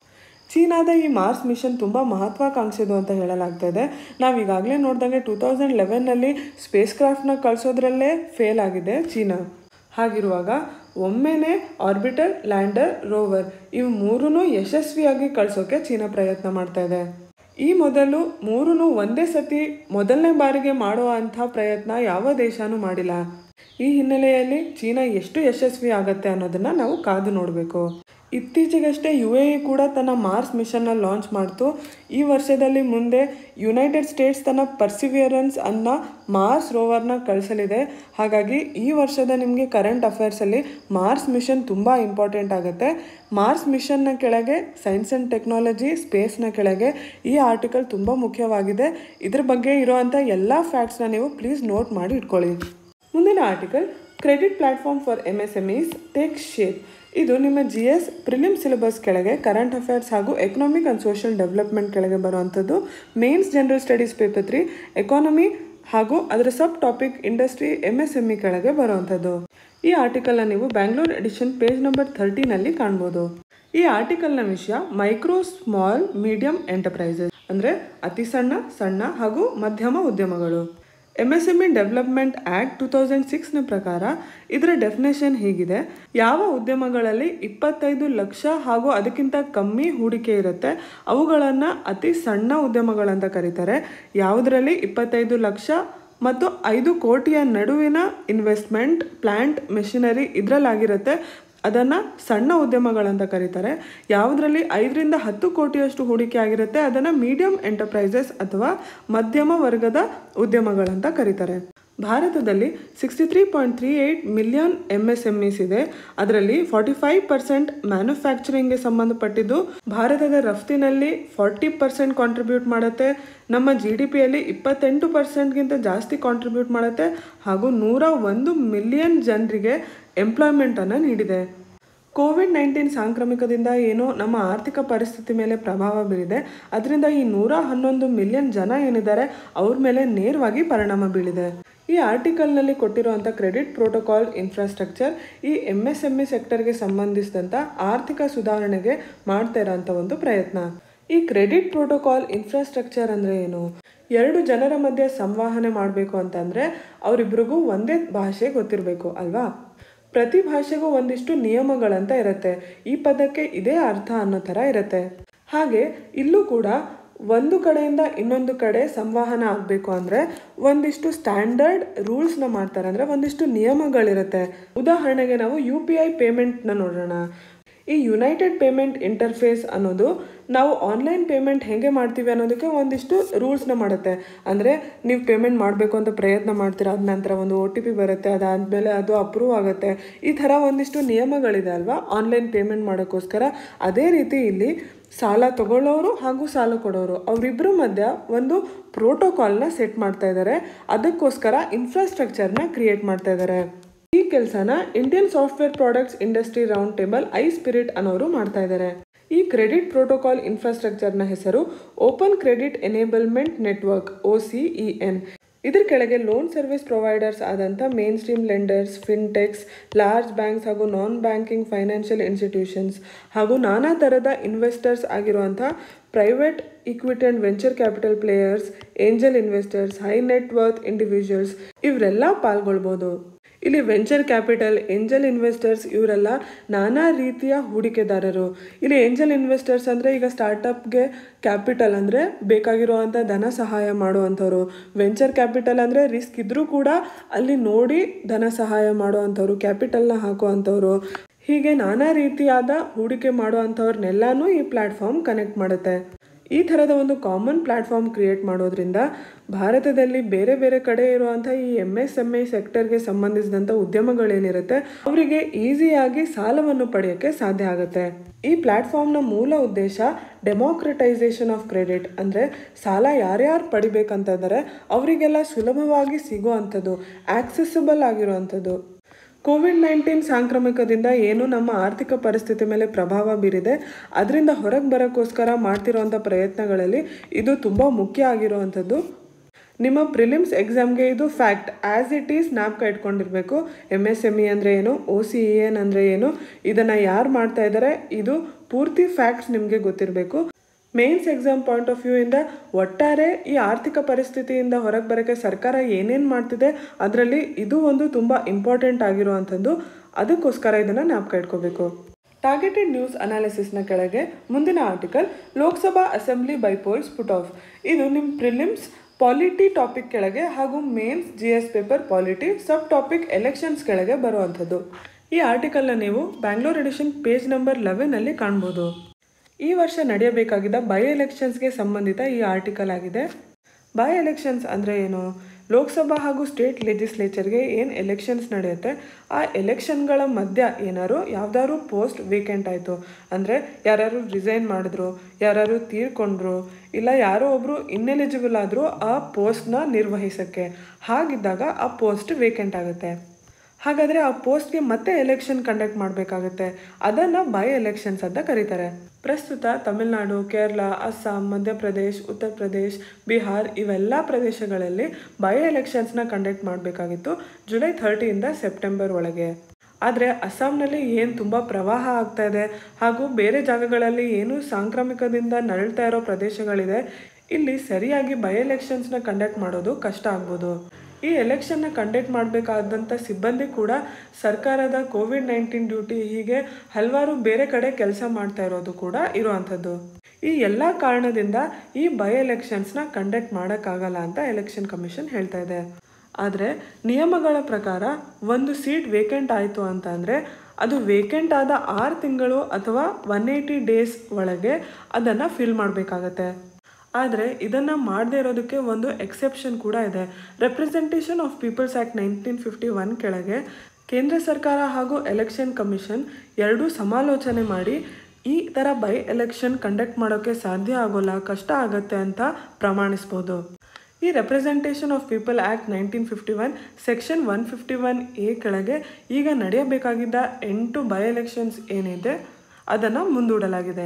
A: ಚೀನಾದ ಈ ಮಾರ್ಸ್ ಮಿಷನ್ ತುಂಬ ಮಹತ್ವಾಕಾಂಕ್ಷೆದು ಅಂತ ಹೇಳಲಾಗ್ತಾ ಇದೆ ನಾವು ಈಗಾಗಲೇ ನೋಡ್ದಂಗೆ ಟೂ ತೌಸಂಡ್ ಲೆವೆನ್ನಲ್ಲಿ ಸ್ಪೇಸ್ ಕ್ರಾಫ್ಟ್ನ ಕಳಿಸೋದ್ರಲ್ಲೇ ಫೇಲ್ ಆಗಿದೆ ಚೀನಾ ಹಾಗಿರುವಾಗ ಒಮ್ಮೆನೇ ಆರ್ಬಿಟರ್ ಲ್ಯಾಂಡರ್ ರೋವರ್ ಇವು ಮೂರೂ ಯಶಸ್ವಿಯಾಗಿ ಕಳಿಸೋಕೆ ಚೀನಾ ಪ್ರಯತ್ನ ಮಾಡ್ತಾ ಇದೆ ಈ ಮೊದಲು ಮೂರೂ ಒಂದೇ ಸತಿ ಮೊದಲನೇ ಬಾರಿಗೆ ಮಾಡುವಂಥ ಪ್ರಯತ್ನ ಯಾವ ದೇಶನೂ ಮಾಡಿಲ್ಲ ಈ ಹಿನ್ನೆಲೆಯಲ್ಲಿ ಚೀನಾ ಎಷ್ಟು ಯಶಸ್ವಿ ಆಗತ್ತೆ ಅನ್ನೋದನ್ನ ನಾವು ಕಾದು ನೋಡಬೇಕು ಇತ್ತೀಚೆಗಷ್ಟೇ ಯು ಎ ಕೂಡ ತನ್ನ ಮಾರ್ಸ್ ಮಿಷನ್ನ ಲಾಂಚ್ ಮಾಡ್ತು ಈ ವರ್ಷದಲ್ಲಿ ಮುಂದೆ ಯುನೈಟೆಡ್ ಸ್ಟೇಟ್ಸ್ ತನ್ನ ಪರ್ಸಿವಿಯರೆನ್ಸ್ ಅನ್ನೋ ಮಾರ್ಸ್ ರೋವರ್ನ ಕಳಿಸಲಿದೆ ಹಾಗಾಗಿ ಈ ವರ್ಷದ ನಿಮಗೆ ಕರೆಂಟ್ ಅಫೇರ್ಸಲ್ಲಿ ಮಾರ್ಸ್ ಮಿಷನ್ ತುಂಬ ಇಂಪಾರ್ಟೆಂಟ್ ಆಗುತ್ತೆ ಮಾರ್ಸ್ ಮಿಷನ್ನ ಕೆಳಗೆ ಸೈನ್ಸ್ ಆ್ಯಂಡ್ ಟೆಕ್ನಾಲಜಿ ಸ್ಪೇಸ್ನ ಕೆಳಗೆ ಈ ಆರ್ಟಿಕಲ್ ತುಂಬ ಮುಖ್ಯವಾಗಿದೆ ಇದ್ರ ಬಗ್ಗೆ ಇರೋವಂಥ ಎಲ್ಲ ಫ್ಯಾಕ್ಟ್ಸ್ನ ನೀವು ಪ್ಲೀಸ್ ನೋಟ್ ಮಾಡಿ ಇಟ್ಕೊಳ್ಳಿ ಮುಂದಿನ article credit platform for M S M Es take shape ಇದು ನಿಮ್ಮ ಜಿ ಎಸ್ ಪ್ರಿಲಿಮ್ ಸಿಲೆಬಸ್ ಕೆಳಗೆ ಕರೆಂಟ್ ಅಫೇರ್ಸ್ ಹಾಗೂ ಎಕನಾಮಿಕ್ ಆ್ಯಂಡ್ ಸೋಷಿಯಲ್ ಡೆವಲಪ್ಮೆಂಟ್ ಕೆಳಗೆ ಬರುವಂಥದ್ದು mains general studies paper three economy ಹಾಗೂ ಅದರ sub topic industry M S M E ಕೆಳಗೆ ಬರುವಂಥದ್ದು ಈ ಆರ್ಟಿಕಲ್ನ ನೀವು ಬ್ಯಾಂಗ್ಳೂರ್ ಎಡಿಷನ್ ಪೇಜ್ ನಂಬರ್ ಥರ್ಟೀನಲ್ಲಿ ಕಾಣ್ಬೋದು ಈ ಆರ್ಟಿಕಲ್ನ ವಿಷಯ ಮೈಕ್ರೋ ಸ್ಮಾಲ್ ಮೀಡಿಯಂ ಎಂಟರ್ಪ್ರೈಸಸ್ ಅಂದರೆ ಅತಿ ಸಣ್ಣ ಸಣ್ಣ ಹಾಗೂ ಮಧ್ಯಮ ಉದ್ಯಮಗಳು M S M E development act two thousand ಸಿಕ್ಸ್ನ ಪ್ರಕಾರ ಇದರ ಡೆಫಿನೇಷನ್ ಹೀಗಿದೆ ಯಾವ ಉದ್ಯಮಗಳಲ್ಲಿ ಇಪ್ಪತ್ತೈದು ಲಕ್ಷ ಹಾಗೂ ಅದಕ್ಕಿಂತ ಕಮ್ಮಿ ಹೂಡಿಕೆ ಇರುತ್ತೆ ಅವುಗಳನ್ನು ಅತಿ ಸಣ್ಣ ಉದ್ಯಮಗಳಂತ ಕರೀತಾರೆ ಯಾವುದರಲ್ಲಿ ಇಪ್ಪತ್ತೈದು ಲಕ್ಷ ಮತ್ತು ಐದು ಕೋಟಿಯ ನಡುವಿನ ಇನ್ವೆಸ್ಟ್ಮೆಂಟ್ ಪ್ಲ್ಯಾಂಟ್ ಮೆಷಿನರಿ ಇದರಲ್ಲಾಗಿರುತ್ತೆ ಅದನ್ನು ಸಣ್ಣ ಉದ್ಯಮಗಳಂತ ಕರೀತಾರೆ ಯಾವುದರಲ್ಲಿ ಐದರಿಂದ ಹತ್ತು ಕೋಟಿಯಷ್ಟು ಹೂಡಿಕೆ ಆಗಿರುತ್ತೆ ಅದನ್ನು ಮೀಡಿಯಂ ಎಂಟರ್ಪ್ರೈಸಸ್ ಅಥವಾ ಮಧ್ಯಮ ವರ್ಗದ ಉದ್ಯಮಗಳಂತ ಕರೀತಾರೆ ಭಾರತದಲ್ಲಿ sixty three point three eight million M S M Es ಇದೆ ಅದರಲ್ಲಿ ಫಾರ್ಟಿ ಫೈವ್ ಪರ್ಸೆಂಟ್ ಮ್ಯಾನುಫ್ಯಾಕ್ಚರಿಂಗ್ಗೆ ಸಂಬಂಧಪಟ್ಟಿದ್ದು ಭಾರತದ ರಫ್ತಿನಲ್ಲಿ ಫಾರ್ಟಿ ಪರ್ಸೆಂಟ್ ಕಾಂಟ್ರಿಬ್ಯೂಟ್ ಮಾಡುತ್ತೆ ನಮ್ಮ ಜಿ ಡಿ ಪಿಯಲ್ಲಿ ಇಪ್ಪತ್ತೆಂಟು ಪರ್ಸೆಂಟ್ಗಿಂತ ಜಾಸ್ತಿ ಕಾಂಟ್ರಿಬ್ಯೂಟ್ ಮಾಡುತ್ತೆ ಹಾಗೂ ನೂರ ಒಂದು ಮಿಲಿಯನ್ ಜನರಿಗೆ ಎಂಪ್ಲಾಯ್ಮೆಂಟನ್ನು ನೀಡಿದೆ ಕೋವಿಡ್ ನೈನ್ಟೀನ್ ಸಾಂಕ್ರಾಮಿಕದಿಂದ ಏನೋ ನಮ್ಮ ಆರ್ಥಿಕ ಪರಿಸ್ಥಿತಿ ಮೇಲೆ ಪ್ರಭಾವ ಬೀರಿದೆ ಅದರಿಂದ ಈ ನೂರ ಹನ್ನೊಂದು ಮಿಲಿಯನ್ ಜನ ಏನಿದ್ದಾರೆ ಅವ್ರ ಮೇಲೆ ನೇರವಾಗಿ ಪರಿಣಾಮ ಬೀಳಿದೆ ಈ ಆರ್ಟಿಕಲ್ನಲ್ಲಿ ಕೊಟ್ಟಿರುವಂಥ ಕ್ರೆಡಿಟ್ ಪ್ರೋಟೋಕಾಲ್ ಇನ್ಫ್ರಾಸ್ಟ್ರಕ್ಚರ್ ಈ ಎಮ್ ಎಸ್ ಎಮ್ ಇ ಸೆಕ್ಟರ್ಗೆ ಸಂಬಂಧಿಸಿದಂಥ ಆರ್ಥಿಕ ಸುಧಾರಣೆಗೆ ಮಾಡ್ತಾ ಇರೋಂಥ ಒಂದು ಪ್ರಯತ್ನ ಈ ಕ್ರೆಡಿಟ್ ಪ್ರೋಟೋಕಾಲ್ ಇನ್ಫ್ರಾಸ್ಟ್ರಕ್ಚರ್ ಅಂದರೆ ಏನು ಎರಡು ಜನರ ಮಧ್ಯೆ ಸಂವಹನೆ ಮಾಡಬೇಕು ಅಂತಂದರೆ ಅವರಿಬ್ರಿಗೂ ಒಂದೇ ಭಾಷೆ ಗೊತ್ತಿರಬೇಕು ಅಲ್ವಾ ಪ್ರತಿ ಭಾಷೆಗೂ ಒಂದಿಷ್ಟು ನಿಯಮಗಳಂತ ಇರುತ್ತೆ ಈ ಪದಕ್ಕೆ ಇದೇ ಅರ್ಥ ಅನ್ನೋ ಥರ ಇರುತ್ತೆ ಹಾಗೆ ಇಲ್ಲೂ ಕೂಡ ಒಂದು ಕಡೆಯಿಂದ ಇನ್ನೊಂದು ಕಡೆ ಸಂವಹನ ಆಗಬೇಕು ಅಂದರೆ ಒಂದಿಷ್ಟು ಸ್ಟ್ಯಾಂಡರ್ಡ್ ರೂಲ್ಸ್ನ ಮಾಡ್ತಾರೆ ಅಂದರೆ ಒಂದಿಷ್ಟು ನಿಯಮಗಳಿರುತ್ತೆ ಉದಾಹರಣೆಗೆ ನಾವು ಯು ಪಿ ಐ ಪೇಮೆಂಟ್ನ ನೋಡೋಣ ಈ ಯುನೈಟೆಡ್ ಪೇಮೆಂಟ್ ಇಂಟರ್ಫೇಸ್ ಅನ್ನೋದು ನಾವು ಆನ್ಲೈನ್ ಪೇಮೆಂಟ್ ಹೇಗೆ ಮಾಡ್ತೀವಿ ಅನ್ನೋದಕ್ಕೆ ಒಂದಿಷ್ಟು ರೂಲ್ಸ್ನ ಮಾಡುತ್ತೆ ಅಂದರೆ ನೀವು ಪೇಮೆಂಟ್ ಮಾಡಬೇಕು ಅಂತ ಪ್ರಯತ್ನ ಮಾಡ್ತೀರಾ ಅದ ನಂತರ ಒಂದು ಒ ಟಿ ಪಿ ಬರುತ್ತೆ ಅದಾದಮೇಲೆ ಅದು ಅಪ್ರೂವ್ ಆಗುತ್ತೆ ಈ ಥರ ಒಂದಿಷ್ಟು ನಿಯಮಗಳಿದೆ ಅಲ್ವಾ ಆನ್ಲೈನ್ ಪೇಮೆಂಟ್ ಮಾಡೋಕ್ಕೋಸ್ಕರ ಅದೇ ರೀತಿ ಇಲ್ಲಿ ಸಾಲ ತಗೊಳ್ಳೋರು ಹಾಗೂ ಸಾಲ ಕೊಡೋರು ಅವರಿಬ್ಬರ ಮಧ್ಯ ಒಂದು ಪ್ರೋಟೋಕಾಲ್ನ ಸೆಟ್ ಮಾಡ್ತಾ ಇದ್ದಾರೆ ಅದಕ್ಕೋಸ್ಕರ ಇನ್ಫ್ರಾಸ್ಟ್ರಕ್ಚರ್ನ ಕ್ರಿಯೇಟ್ ಮಾಡ್ತಾ ಇದ್ದಾರೆ ಈ ಕೆಲಸನ Indian software products industry round table I spirit ಅನ್ನೋರು ಮಾಡ್ತಾ ಇದ್ದಾರೆ ಈ ಕ್ರೆಡಿಟ್ ಪ್ರೋಟೋಕಾಲ್ ಇನ್ಫ್ರಾಸ್ಟ್ರಕ್ಚರ್ನ ಹೆಸರು open credit enablement network O C E N ಇದ್ರ ಕೆಳಗೆ ಲೋನ್ ಸರ್ವಿಸ್ ಪ್ರೊವೈಡರ್ಸ್ ಆದಂಥ mainstream lenders fintechs large banks ಹಾಗೂ ನಾನ್ ಬ್ಯಾಂಕಿಂಗ್ ಫೈನಾನ್ಷಿಯಲ್ ಇನ್ಸ್ಟಿಟ್ಯೂಷನ್ಸ್ ಹಾಗೂ ನಾನಾ ಥರದ ಇನ್ವೆಸ್ಟರ್ಸ್ ಆಗಿರುವಂಥ private equity and venture capital players angel investors high net worth individuals ಇವರೆಲ್ಲ ಪಾಲ್ಗೊಳ್ಬೋದು ಇಲ್ಲಿ ವೆಂಚರ್ ಕ್ಯಾಪಿಟಲ್ ಏಂಜಲ್ ಇನ್ವೆಸ್ಟರ್ಸ್ ಇವರೆಲ್ಲ ನಾನಾ ರೀತಿಯ ಹೂಡಿಕೆದಾರರು ಇಲ್ಲಿ ಏಂಜಲ್ ಇನ್ವೆಸ್ಟರ್ಸ್ ಅಂದರೆ ಈಗ ಸ್ಟಾರ್ಟಪ್ಗೆ ಕ್ಯಾಪಿಟಲ್ ಅಂದರೆ ಬೇಕಾಗಿರುವಂಥ ಧನ ಸಹಾಯ ಮಾಡುವಂಥವ್ರು ವೆಂಚರ್ ಕ್ಯಾಪಿಟಲ್ ಅಂದರೆ ರಿಸ್ಕ್ ಇದ್ದರೂ ಕೂಡ ಅಲ್ಲಿ ನೋಡಿ ಧನ ಸಹಾಯ ಮಾಡುವಂಥವ್ರು ಕ್ಯಾಪಿಟಲ್ನ ಹಾಕುವಂಥವ್ರು ಹೀಗೆ ನಾನಾ ರೀತಿಯಾದ ಹೂಡಿಕೆ ಮಾಡುವಂಥವ್ರನ್ನೆಲ್ಲನೂ ಈ ಪ್ಲ್ಯಾಟ್ಫಾರ್ಮ್ ಕನೆಕ್ಟ್ ಮಾಡುತ್ತೆ ಈ ಥರದ ಒಂದು ಕಾಮನ್ ಪ್ಲ್ಯಾಟ್ಫಾರ್ಮ್ ಕ್ರಿಯೇಟ್ ಮಾಡೋದ್ರಿಂದ ಭಾರತದಲ್ಲಿ ಬೇರೆ ಬೇರೆ ಕಡೆ ಇರುವಂಥ ಈ ಎಮ್ ಎಸ್ ಎಮ್ ಐ ಸೆಕ್ಟರ್ಗೆ ಸಂಬಂಧಿಸಿದಂಥ ಉದ್ಯಮಗಳೇನಿರುತ್ತೆ ಅವರಿಗೆ ಈಸಿಯಾಗಿ ಸಾಲವನ್ನು ಪಡೆಯೋಕ್ಕೆ ಸಾಧ್ಯ ಆಗುತ್ತೆ ಈ ಪ್ಲ್ಯಾಟ್ಫಾರ್ಮ್ನ ಮೂಲ ಉದ್ದೇಶ ಡೆಮೋಕ್ರಟೈಸೇಷನ್ ಆಫ್ ಕ್ರೆಡಿಟ್ ಅಂದರೆ ಸಾಲ ಯಾರ್ಯಾರು ಪಡಿಬೇಕಂತ ಇದ್ದಾರೆ ಅವರಿಗೆಲ್ಲ ಸುಲಭವಾಗಿ ಸಿಗೋ ಅಂಥದ್ದು ಆಕ್ಸೆಸಿಬಲ್ ಆಗಿರುವಂಥದ್ದು ಕೋವಿಡ್ ನೈನ್ಟೀನ್ ಸಾಂಕ್ರಾಮಿಕದಿಂದ ಏನು ನಮ್ಮ ಆರ್ಥಿಕ ಪರಿಸ್ಥಿತಿ ಮೇಲೆ ಪ್ರಭಾವ ಬೀರಿದೆ ಅದರಿಂದ ಹೊರಗೆ ಬರೋಕ್ಕೋಸ್ಕರ ಮಾಡ್ತಿರೋವಂಥ ಪ್ರಯತ್ನಗಳಲ್ಲಿ ಇದು ತುಂಬ ಮುಖ್ಯ ಆಗಿರುವಂಥದ್ದು ನಿಮ್ಮ ಪ್ರಿಲಿಮ್ಸ್ ಎಕ್ಸಾಮ್ಗೆ ಇದು ಫ್ಯಾಕ್ಟ್ ಆ್ಯಸ್ ಇಟ್ ಈಸ್ ಜ್ಞಾಪಕ ಇಟ್ಕೊಂಡಿರಬೇಕು ಎಮ್ ಎಸ್ ಎಮ್ ಇ ಅಂದರೆ ಏನು ಒ ಸಿ ಇ ಎನ್ ಅಂದರೆ ಏನು ಇದನ್ನು ಯಾರು ಮಾಡ್ತಾ ಇದ್ದಾರೆ ಇದು ಪೂರ್ತಿ ಫ್ಯಾಕ್ಟ್ಸ್ ನಿಮಗೆ ಗೊತ್ತಿರಬೇಕು mains exam point of view ಇಂದ ಒಟ್ಟಾರೆ ಈ ಆರ್ಥಿಕ ಪರಿಸ್ಥಿತಿಯಿಂದ ಹೊರಗೆ ಬರೋಕ್ಕೆ ಸರ್ಕಾರ ಏನೇನು ಮಾಡ್ತಿದೆ ಅದರಲ್ಲಿ ಇದು ಒಂದು ತುಂಬ ಇಂಪಾರ್ಟೆಂಟ್ ಆಗಿರುವಂಥದ್ದು ಅದಕ್ಕೋಸ್ಕರ ಇದನ್ನು ಜ್ಞಾಪಕ ಇಟ್ಕೋಬೇಕು ಟಾರ್ಗೆಟೆಡ್ ನ್ಯೂಸ್ ಅನಾಲಿಸಿಸ್ನ ಕೆಳಗೆ ಮುಂದಿನ article Lok Sabha assembly bypolls put off ಇದು ನಿಮ್ಮ ಪ್ರಿಲಿಮ್ಸ್ ಪಾಲಿಟಿ ಟಾಪಿಕ್ ಕೆಳಗೆ ಹಾಗೂ mains G S paper polity sub topic elections ಕೆಳಗೆ ಬರುವಂಥದ್ದು ಈ ಆರ್ಟಿಕಲ್ನ ನೀವು ಬ್ಯಾಂಗ್ಳೂರ್ ಎಡಿಷನ್ ಪೇಜ್ ನಂಬರ್ ಲೆವೆನಲ್ಲಿ ಕಾಣ್ಬೋದು ಈ ವರ್ಷ ನಡೆಯಬೇಕಾಗಿದ್ದ ಬೈ ಎಲೆಕ್ಷನ್ಸ್ಗೆ ಸಂಬಂಧಿತ ಈ ಆರ್ಟಿಕಲ್ ಆಗಿದೆ ಬೈ ಎಲೆಕ್ಷನ್ಸ್ ಅಂದರೆ ಏನು ಲೋಕಸಭಾ ಹಾಗೂ ಸ್ಟೇಟ್ ಲೆಜಿಸ್ಲೇಚರ್ಗೆ ಏನು ಎಲೆಕ್ಷನ್ಸ್ ನಡೆಯುತ್ತೆ ಆ ಎಲೆಕ್ಷನ್ಗಳ ಮಧ್ಯ ಏನಾರು ಯಾವ್ದಾದ್ರು ಪೋಸ್ಟ್ ವೇಕೆಂಟ್ ಆಯಿತು ಅಂದರೆ ಯಾರು ರಿಸೈನ್ ಮಾಡಿದ್ರು ಯಾರು ತೀರ್ಕೊಂಡ್ರು ಇಲ್ಲ ಯಾರೋ ಒಬ್ಬರು ಇನ್ಎಲಿಜಿಬಲ್ ಆದರೂ ಆ ಪೋಸ್ಟ್ನ ನಿರ್ವಹಿಸೋಕ್ಕೆ ಹಾಗಿದ್ದಾಗ ಆ ಪೋಸ್ಟ್ ವೇಕೆಂಟ್ ಆಗುತ್ತೆ ಹಾಗಾದರೆ ಆ ಪೋಸ್ಟ್ಗೆ ಮತ್ತೆ ಎಲೆಕ್ಷನ್ ಕಂಡಕ್ಟ್ ಮಾಡಬೇಕಾಗುತ್ತೆ ಅದನ್ನು ಬೈ ಎಲೆಕ್ಷನ್ಸ್ ಅಂತ ಕರೀತಾರೆ ಪ್ರಸ್ತುತ ತಮಿಳುನಾಡು ಕೇರಳ ಅಸ್ಸಾಂ ಮಧ್ಯಪ್ರದೇಶ್ ಉತ್ತರ ಪ್ರದೇಶ್ ಬಿಹಾರ್ ಇವೆಲ್ಲ ಪ್ರದೇಶಗಳಲ್ಲಿ ಬೈ ಎಲೆಕ್ಷನ್ಸ್ನ ಕಂಡಕ್ಟ್ ಮಾಡಬೇಕಾಗಿತ್ತು ಜುಲೈ ಥರ್ಟಿಯಿಂದ ಸೆಪ್ಟೆಂಬರ್ ಒಳಗೆ ಆದರೆ ಅಸ್ಸಾಂನಲ್ಲಿ ಏನು ತುಂಬ ಪ್ರವಾಹ ಆಗ್ತಾ ಇದೆ ಹಾಗೂ ಬೇರೆ ಜಾಗಗಳಲ್ಲಿ ಏನು ಸಾಂಕ್ರಾಮಿಕದಿಂದ ನರಳ್ತಾ ಇರೋ ಪ್ರದೇಶಗಳಿದೆ ಇಲ್ಲಿ ಸರಿಯಾಗಿ ಬೈ ಎಲೆಕ್ಷನ್ಸ್ನ ಕಂಡಕ್ಟ್ ಮಾಡೋದು ಕಷ್ಟ ಆಗ್ಬೋದು ಈ ಎಲೆಕ್ಷನ್ನ ಕಂಡಕ್ಟ್ ಮಾಡಬೇಕಾದಂಥ ಸಿಬ್ಬಂದಿ ಕೂಡ ಸರ್ಕಾರದ ಕೋವಿಡ್ ನೈನ್ಟೀನ್ ಡ್ಯೂಟಿ ಹೀಗೆ ಹಲವಾರು ಬೇರೆ ಕಡೆ ಕೆಲಸ ಮಾಡ್ತಾ ಇರೋದು ಕೂಡ ಇರುವಂಥದ್ದು ಈ ಎಲ್ಲ ಕಾರಣದಿಂದ ಈ ಬೈ ಎಲೆಕ್ಷನ್ಸ್ನ ಕಂಡಕ್ಟ್ ಮಾಡೋಕ್ಕಾಗಲ್ಲ ಅಂತ ಎಲೆಕ್ಷನ್ ಕಮಿಷನ್ ಹೇಳ್ತಾ ಇದೆ ಆದರೆ ನಿಯಮಗಳ ಪ್ರಕಾರ ಒಂದು ಸೀಟ್ ವೇಕೆಂಟ್ ಆಯಿತು ಅಂತ ಅಂದರೆ ಅದು ವೇಕೆಂಟ್ ಆದ ಆರು ತಿಂಗಳು ಅಥವಾ ಒನ್ ಏಯ್ಟಿ ಡೇಸ್ ಒಳಗೆ ಅದನ್ನು ಫಿಲ್ ಮಾಡಬೇಕಾಗತ್ತೆ ಆದರೆ ಇದನ್ನು ಮಾಡದೇ ಇರೋದಕ್ಕೆ ಒಂದು ಎಕ್ಸೆಪ್ಷನ್ ಕೂಡ ಇದೆ representation of peoples act nineteen fifty one ಕೆಳಗೆ ಕೇಂದ್ರ ಸರ್ಕಾರ ಹಾಗೂ ಎಲೆಕ್ಷನ್ ಕಮಿಷನ್ ಎರಡೂ ಸಮಾಲೋಚನೆ ಮಾಡಿ ಈ ಥರ ಬೈ ಎಲೆಕ್ಷನ್ ಕಂಡಕ್ಟ್ ಮಾಡೋಕ್ಕೆ ಸಾಧ್ಯ ಆಗೋಲ್ಲ ಕಷ್ಟ ಆಗತ್ತೆ ಅಂತ ಪ್ರಮಾಣಿಸ್ಬೋದು ಈ representation of people act nineteen fifty one section one fifty one A ಕೆಳಗೆ ಈಗ ನಡೆಯಬೇಕಾಗಿದ್ದ ಎಂಟು ಬೈ ಎಲೆಕ್ಷನ್ಸ್ ಏನಿದೆ ಅದನ್ನು ಮುಂದೂಡಲಾಗಿದೆ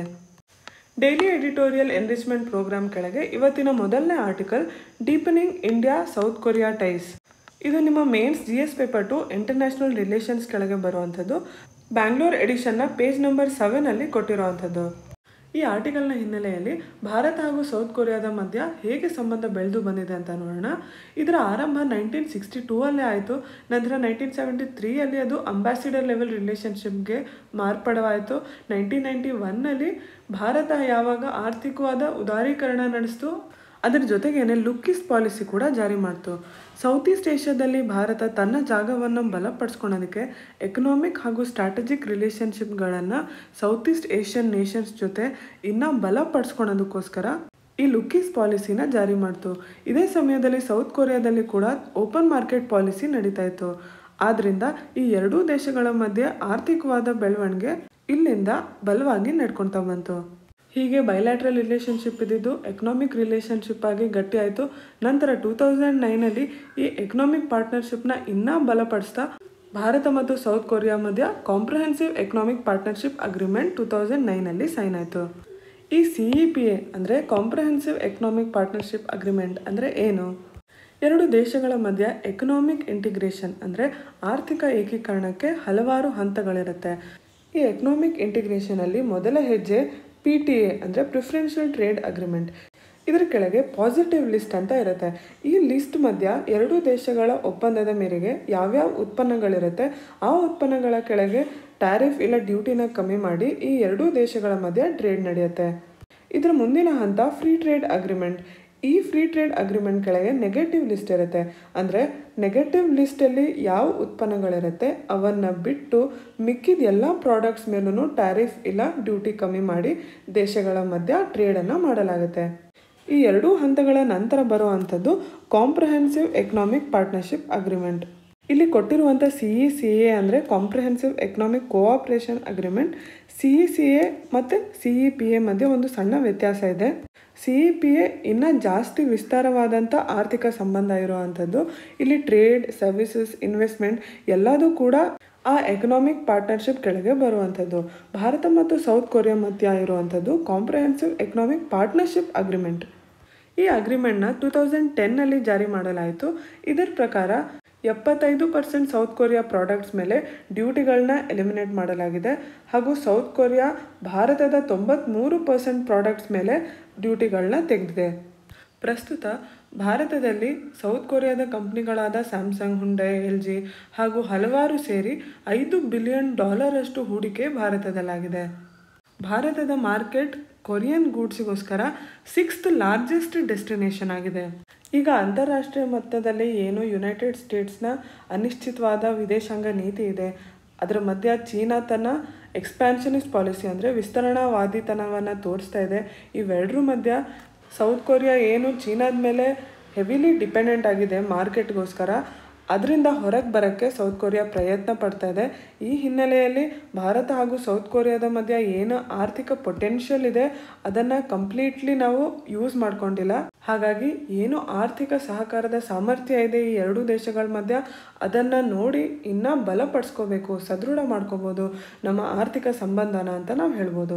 A: ಡೈಲಿ ಎಡಿಟೋರಿಯಲ್ ಎನ್ರಿಚ್ಮೆಂಟ್ ಪ್ರೋಗ್ರಾಮ್ ಕೆಳಗೆ ಇವತ್ತಿನ ಮೊದಲನೇ article deepening India South Korea ties ಇದು ನಿಮ್ಮ mains G S paper two international relations ಕೆಳಗೆ ಬರುವಂಥದ್ದು ಬ್ಯಾಂಗ್ಳೂರ್ ಎಡಿಷನ್ನ ಪೇಜ್ ನಂಬರ್ ಸೆವೆನಲ್ಲಿ ಕೊಟ್ಟಿರುವಂಥದ್ದು ಈ ಆರ್ಟಿಕಲ್ನ ಹಿನ್ನೆಲೆಯಲ್ಲಿ ಭಾರತ ಹಾಗೂ ಸೌತ್ ಕೊರಿಯಾದ ಮಧ್ಯ ಹೇಗೆ ಸಂಬಂಧ ಬೆಳೆದು ಬಂದಿದೆ ಅಂತ ನೋಡೋಣ ಇದರ ಆರಂಭ ನೈನ್ಟೀನ್ ಸಿಕ್ಸ್ಟಿ ಟೂ ಅಲ್ಲೇ ಆಯಿತು ನಂತರ ನೈನ್ಟೀನ್ ಸೆವೆಂಟಿ ತ್ರೀಯಲ್ಲಿ ಅದು ಅಂಬಾಸಿಡರ್ ಲೆವೆಲ್ ರಿಲೇಷನ್ಶಿಪ್ಗೆ ಮಾರ್ಪಡವಾಯಿತು ನೈನ್ಟೀನ್ ನೈಂಟಿ ಒನ್ನಲ್ಲಿ ಭಾರತ ಯಾವಾಗ ಆರ್ಥಿಕವಾದ ಉದಾರೀಕರಣ ನಡೆಸ್ತು ಅದರ ಜೊತೆಗೇನೆ ಲುಕ್ಕಿಸ್ ಪಾಲಿಸಿ ಕೂಡ ಜಾರಿ ಮಾಡ್ತು ಸೌತ್ ಈಸ್ಟ್ ಏಷ್ಯಾದಲ್ಲಿ ಭಾರತ ತನ್ನ ಜಾಗವನ್ನು ಬಲಪಡಿಸ್ಕೊಳೋದಕ್ಕೆ ಎಕನಾಮಿಕ್ ಹಾಗೂ ಸ್ಟ್ರಾಟಜಿಕ್ ರಿಲೇಷನ್ಶಿಪ್ಗಳನ್ನು ಸೌತ್ ಈಸ್ಟ್ ಏಷ್ಯನ್ ನೇಷನ್ಸ್ ಜೊತೆ ಇನ್ನೂ ಬಲಪಡಿಸ್ಕೊಳೋದಕ್ಕೋಸ್ಕರ ಈ ಲುಕ್ಕಿಸ್ ಪಾಲಿಸಿನ ಜಾರಿ ಮಾಡ್ತು ಇದೇ ಸಮಯದಲ್ಲಿ ಸೌತ್ ಕೊರಿಯಾದಲ್ಲಿ ಕೂಡ ಓಪನ್ ಮಾರ್ಕೆಟ್ ಪಾಲಿಸಿ ನಡೀತಾ ಇತ್ತು ಆದ್ದರಿಂದ ಈ ಎರಡೂ ದೇಶಗಳ ಮಧ್ಯೆ ಆರ್ಥಿಕವಾದ ಬೆಳವಣಿಗೆ ಇಲ್ಲಿಂದ ಬಲವಾಗಿ ನಡ್ಕೊಳ್ತಾ ಬಂತು ಹೀಗೆ ಬೈಲ್ಯಾಟ್ರಲ್ ರಿಲೇಷನ್ಶಿಪ್ ಇದ್ದಿದ್ದು ಎಕನಾಮಿಕ್ ರಿಲೇಷನ್ಶಿಪ್ ಆಗಿ ಗಟ್ಟಿ ಆಯಿತು ನಂತರ ಟೂ ತೌಸಂಡ್ ನೈನಲ್ಲಿ ಈ ಎಕನಾಮಿಕ್ ಪಾರ್ಟ್ನರ್ಶಿಪ್ನ ಇನ್ನೂ ಬಲಪಡಿಸ್ತಾ ಭಾರತ ಮತ್ತು ಸೌತ್ ಕೊರಿಯಾ ಮಧ್ಯ comprehensive economic partnership agreement two thousand ನೈನಲ್ಲಿ ಸೈನ್ ಆಯಿತು ಈ ಸಿ ಇ ಪಿ ಎ ಅಂದರೆ ಕಾಂಪ್ರಹೆನ್ಸಿವ್ ಎಕನಾಮಿಕ್ ಪಾರ್ಟ್ನರ್ಶಿಪ್ ಅಗ್ರಿಮೆಂಟ್ ಅಂದರೆ ಏನು ಎರಡು ದೇಶಗಳ ಮಧ್ಯ ಎಕನಾಮಿಕ್ ಇಂಟಿಗ್ರೇಷನ್ ಅಂದರೆ ಆರ್ಥಿಕ ಏಕೀಕರಣಕ್ಕೆ ಹಲವಾರು ಹಂತಗಳಿರುತ್ತೆ ಈ ಎಕನಾಮಿಕ್ ಇಂಟಿಗ್ರೇಷನಲ್ಲಿ ಮೊದಲ ಹೆಜ್ಜೆ ಪಿ ಟಿ ಎ ಅಂದರೆ ಪ್ರಿಫರೆನ್ಷಿಯಲ್ ಟ್ರೇಡ್ ಅಗ್ರಿಮೆಂಟ್ ಇದರ ಕೆಳಗೆ ಪಾಸಿಟಿವ್ ಲಿಸ್ಟ್ ಅಂತ ಇರುತ್ತೆ ಈ ಲಿಸ್ಟ್ ಮಧ್ಯ ಎರಡೂ ದೇಶಗಳ ಒಪ್ಪಂದದ ಮೇರೆಗೆ ಯಾವ್ಯಾವ ಉತ್ಪನ್ನಗಳಿರುತ್ತೆ ಆ ಉತ್ಪನ್ನಗಳ ಕೆಳಗೆ ಟ್ಯಾರಿಫ್ ಇಲ್ಲ ಡ್ಯೂಟಿನ ಕಮ್ಮಿ ಮಾಡಿ ಈ ಎರಡೂ ದೇಶಗಳ ಮಧ್ಯ ಟ್ರೇಡ್ ನಡೆಯುತ್ತೆ ಇದರ ಮುಂದಿನ ಹಂತ ಫ್ರೀ ಟ್ರೇಡ್ ಅಗ್ರಿಮೆಂಟ್ ಈ ಫ್ರೀ ಟ್ರೇಡ್ ಅಗ್ರಿಮೆಂಟ್ ಕೆಳಗೆ ನೆಗೆಟಿವ್ ಲಿಸ್ಟ್ ಇರುತ್ತೆ ಅಂದರೆ ನೆಗೆಟಿವ್ ಲಿಸ್ಟಲ್ಲಿ ಯಾವ ಉತ್ಪನ್ನಗಳಿರುತ್ತೆ ಅವನ್ನು ಬಿಟ್ಟು ಮಿಕ್ಕಿದ ಎಲ್ಲ ಪ್ರಾಡಕ್ಟ್ಸ್ ಮೇಲೂ ಟ್ಯಾರಿಫ್ ಇಲ್ಲ ಡ್ಯೂಟಿ ಕಮ್ಮಿ ಮಾಡಿ ದೇಶಗಳ ಮಧ್ಯ ಟ್ರೇಡನ್ನು ಮಾಡಲಾಗುತ್ತೆ ಈ ಎರಡೂ ಹಂತಗಳ ನಂತರ ಬರುವಂಥದ್ದು ಕಾಂಪ್ರಹೆನ್ಸಿವ್ ಎಕನಾಮಿಕ್ ಪಾರ್ಟ್ನರ್ಶಿಪ್ ಅಗ್ರಿಮೆಂಟ್ ಇಲ್ಲಿ ಕೊಟ್ಟಿರುವಂಥ ಸಿ ಇ ಸಿ ಎ ಅಂದರೆ comprehensive economic cooperation agreement C E C A ಮತ್ತು ಸಿ ಇ ಪಿ ಎ ಮಧ್ಯೆ ಒಂದು ಸಣ್ಣ ವ್ಯತ್ಯಾಸ ಇದೆ ಸಿ ಇ ಪಿ ಎ ಇನ್ನೂ ಜಾಸ್ತಿ ವಿಸ್ತಾರವಾದಂಥ ಆರ್ಥಿಕ ಸಂಬಂಧ ಇರುವಂಥದ್ದು ಇಲ್ಲಿ ಟ್ರೇಡ್ ಸರ್ವಿಸಸ್ ಇನ್ವೆಸ್ಟ್ಮೆಂಟ್ ಎಲ್ಲದೂ ಕೂಡ ಆ ಎಕನಾಮಿಕ್ ಪಾರ್ಟ್ನರ್ಶಿಪ್ ಕೆಳಗೆ ಬರುವಂಥದ್ದು ಭಾರತ ಮತ್ತು ಸೌತ್ ಕೊರಿಯಾ ಮಧ್ಯ ಇರುವಂಥದ್ದು ಕಾಂಪ್ರಹೆನ್ಸಿವ್ ಎಕನಾಮಿಕ್ ಪಾರ್ಟ್ನರ್ಶಿಪ್ ಅಗ್ರಿಮೆಂಟ್ ಈ ಅಗ್ರಿಮೆಂಟ್ನ ಟೂ ತೌಸಂಡ್ ಟೆನ್ನಲ್ಲಿ ಜಾರಿ ಮಾಡಲಾಯಿತು ಇದರ ಪ್ರಕಾರ ಎಪ್ಪತ್ತೈದು ಪರ್ಸೆಂಟ್ ಸೌತ್ ಕೊರಿಯಾ ಪ್ರಾಡಕ್ಟ್ಸ್ ಮೇಲೆ ಡ್ಯೂಟಿಗಳನ್ನ ಎಲಿಮಿನೇಟ್ ಮಾಡಲಾಗಿದೆ ಹಾಗೂ ಸೌತ್ ಕೊರಿಯಾ ಭಾರತದ ತೊಂಬತ್ತ್ಮೂರು ಪರ್ಸೆಂಟ್ ಪ್ರಾಡಕ್ಟ್ಸ್ ಮೇಲೆ ಡ್ಯೂಟಿಗಳನ್ನ ತೆಗೆದಿದೆ ಪ್ರಸ್ತುತ ಭಾರತದಲ್ಲಿ ಸೌತ್ ಕೊರಿಯಾದ ಕಂಪ್ನಿಗಳಾದ ಸ್ಯಾಮ್ಸಂಗ್ ಹುಂಡೈ ಎಲ್ ಜಿ ಹಾಗೂ ಹಲವಾರು ಸೇರಿ ಐದು ಬಿಲಿಯನ್ ಡಾಲರ್ ಅಷ್ಟು ಹೂಡಿಕೆ ಭಾರತದಲ್ಲಾಗಿದೆ ಭಾರತದ ಮಾರ್ಕೆಟ್ ಕೊರಿಯನ್ ಗೂಡ್ಸಿಗೋಸ್ಕರ ಸಿಕ್ಸ್ತ್ ಲಾರ್ಜೆಸ್ಟ್ ಡೆಸ್ಟಿನೇಷನ್ ಆಗಿದೆ ಈಗ ಅಂತಾರಾಷ್ಟ್ರೀಯ ಮಟ್ಟದಲ್ಲಿ ಏನು ಯುನೈಟೆಡ್ ಸ್ಟೇಟ್ಸ್ನ ಅನಿಶ್ಚಿತವಾದ ವಿದೇಶಾಂಗ ನೀತಿ ಇದೆ ಅದರ ಮಧ್ಯ ಚೀನಾ ತನ್ನ ಎಕ್ಸ್ಪ್ಯಾನ್ಷನಿಸ್ಟ್ ಪಾಲಿಸಿ ಅಂದರೆ ವಿಸ್ತರಣಾವಾದಿತನವನ್ನು ತೋರಿಸ್ತಾ ಇದೆ ಇವೆರಡರ ಮಧ್ಯ ಸೌತ್ ಕೊರಿಯಾ ಏನು ಚೀನಾದ ಮೇಲೆ ಹೆವಿಲಿ ಡಿಪೆಂಡೆಂಟ್ ಆಗಿದೆ ಮಾರ್ಕೆಟ್ಗೋಸ್ಕರ ಅದರಿಂದ ಹೊರಗೆ ಬರೋಕ್ಕೆ ಸೌತ್ ಕೊರಿಯಾ ಪ್ರಯತ್ನ ಪಡ್ತಾ ಇದೆ ಈ ಹಿನ್ನೆಲೆಯಲ್ಲಿ ಭಾರತ ಹಾಗೂ ಸೌತ್ ಕೊರಿಯಾದ ಮಧ್ಯ ಏನು ಆರ್ಥಿಕ ಪೊಟೆನ್ಷಿಯಲ್ ಇದೆ ಅದನ್ನು ಕಂಪ್ಲೀಟ್ಲಿ ನಾವು ಯೂಸ್ ಮಾಡ್ಕೊಂಡಿಲ್ಲ ಹಾಗಾಗಿ ಏನು ಆರ್ಥಿಕ ಸಹಕಾರದ ಸಾಮರ್ಥ್ಯ ಇದೆ ಈ ಎರಡೂ ದೇಶಗಳ ಮಧ್ಯ ಅದನ್ನು ನೋಡಿ ಇನ್ನೂ ಬಲಪಡಿಸ್ಕೋಬೇಕು ಸದೃಢ ಮಾಡ್ಕೋಬೋದು ನಮ್ಮ ಆರ್ಥಿಕ ಸಂಬಂಧನ ಅಂತ ನಾವು ಹೇಳ್ಬೋದು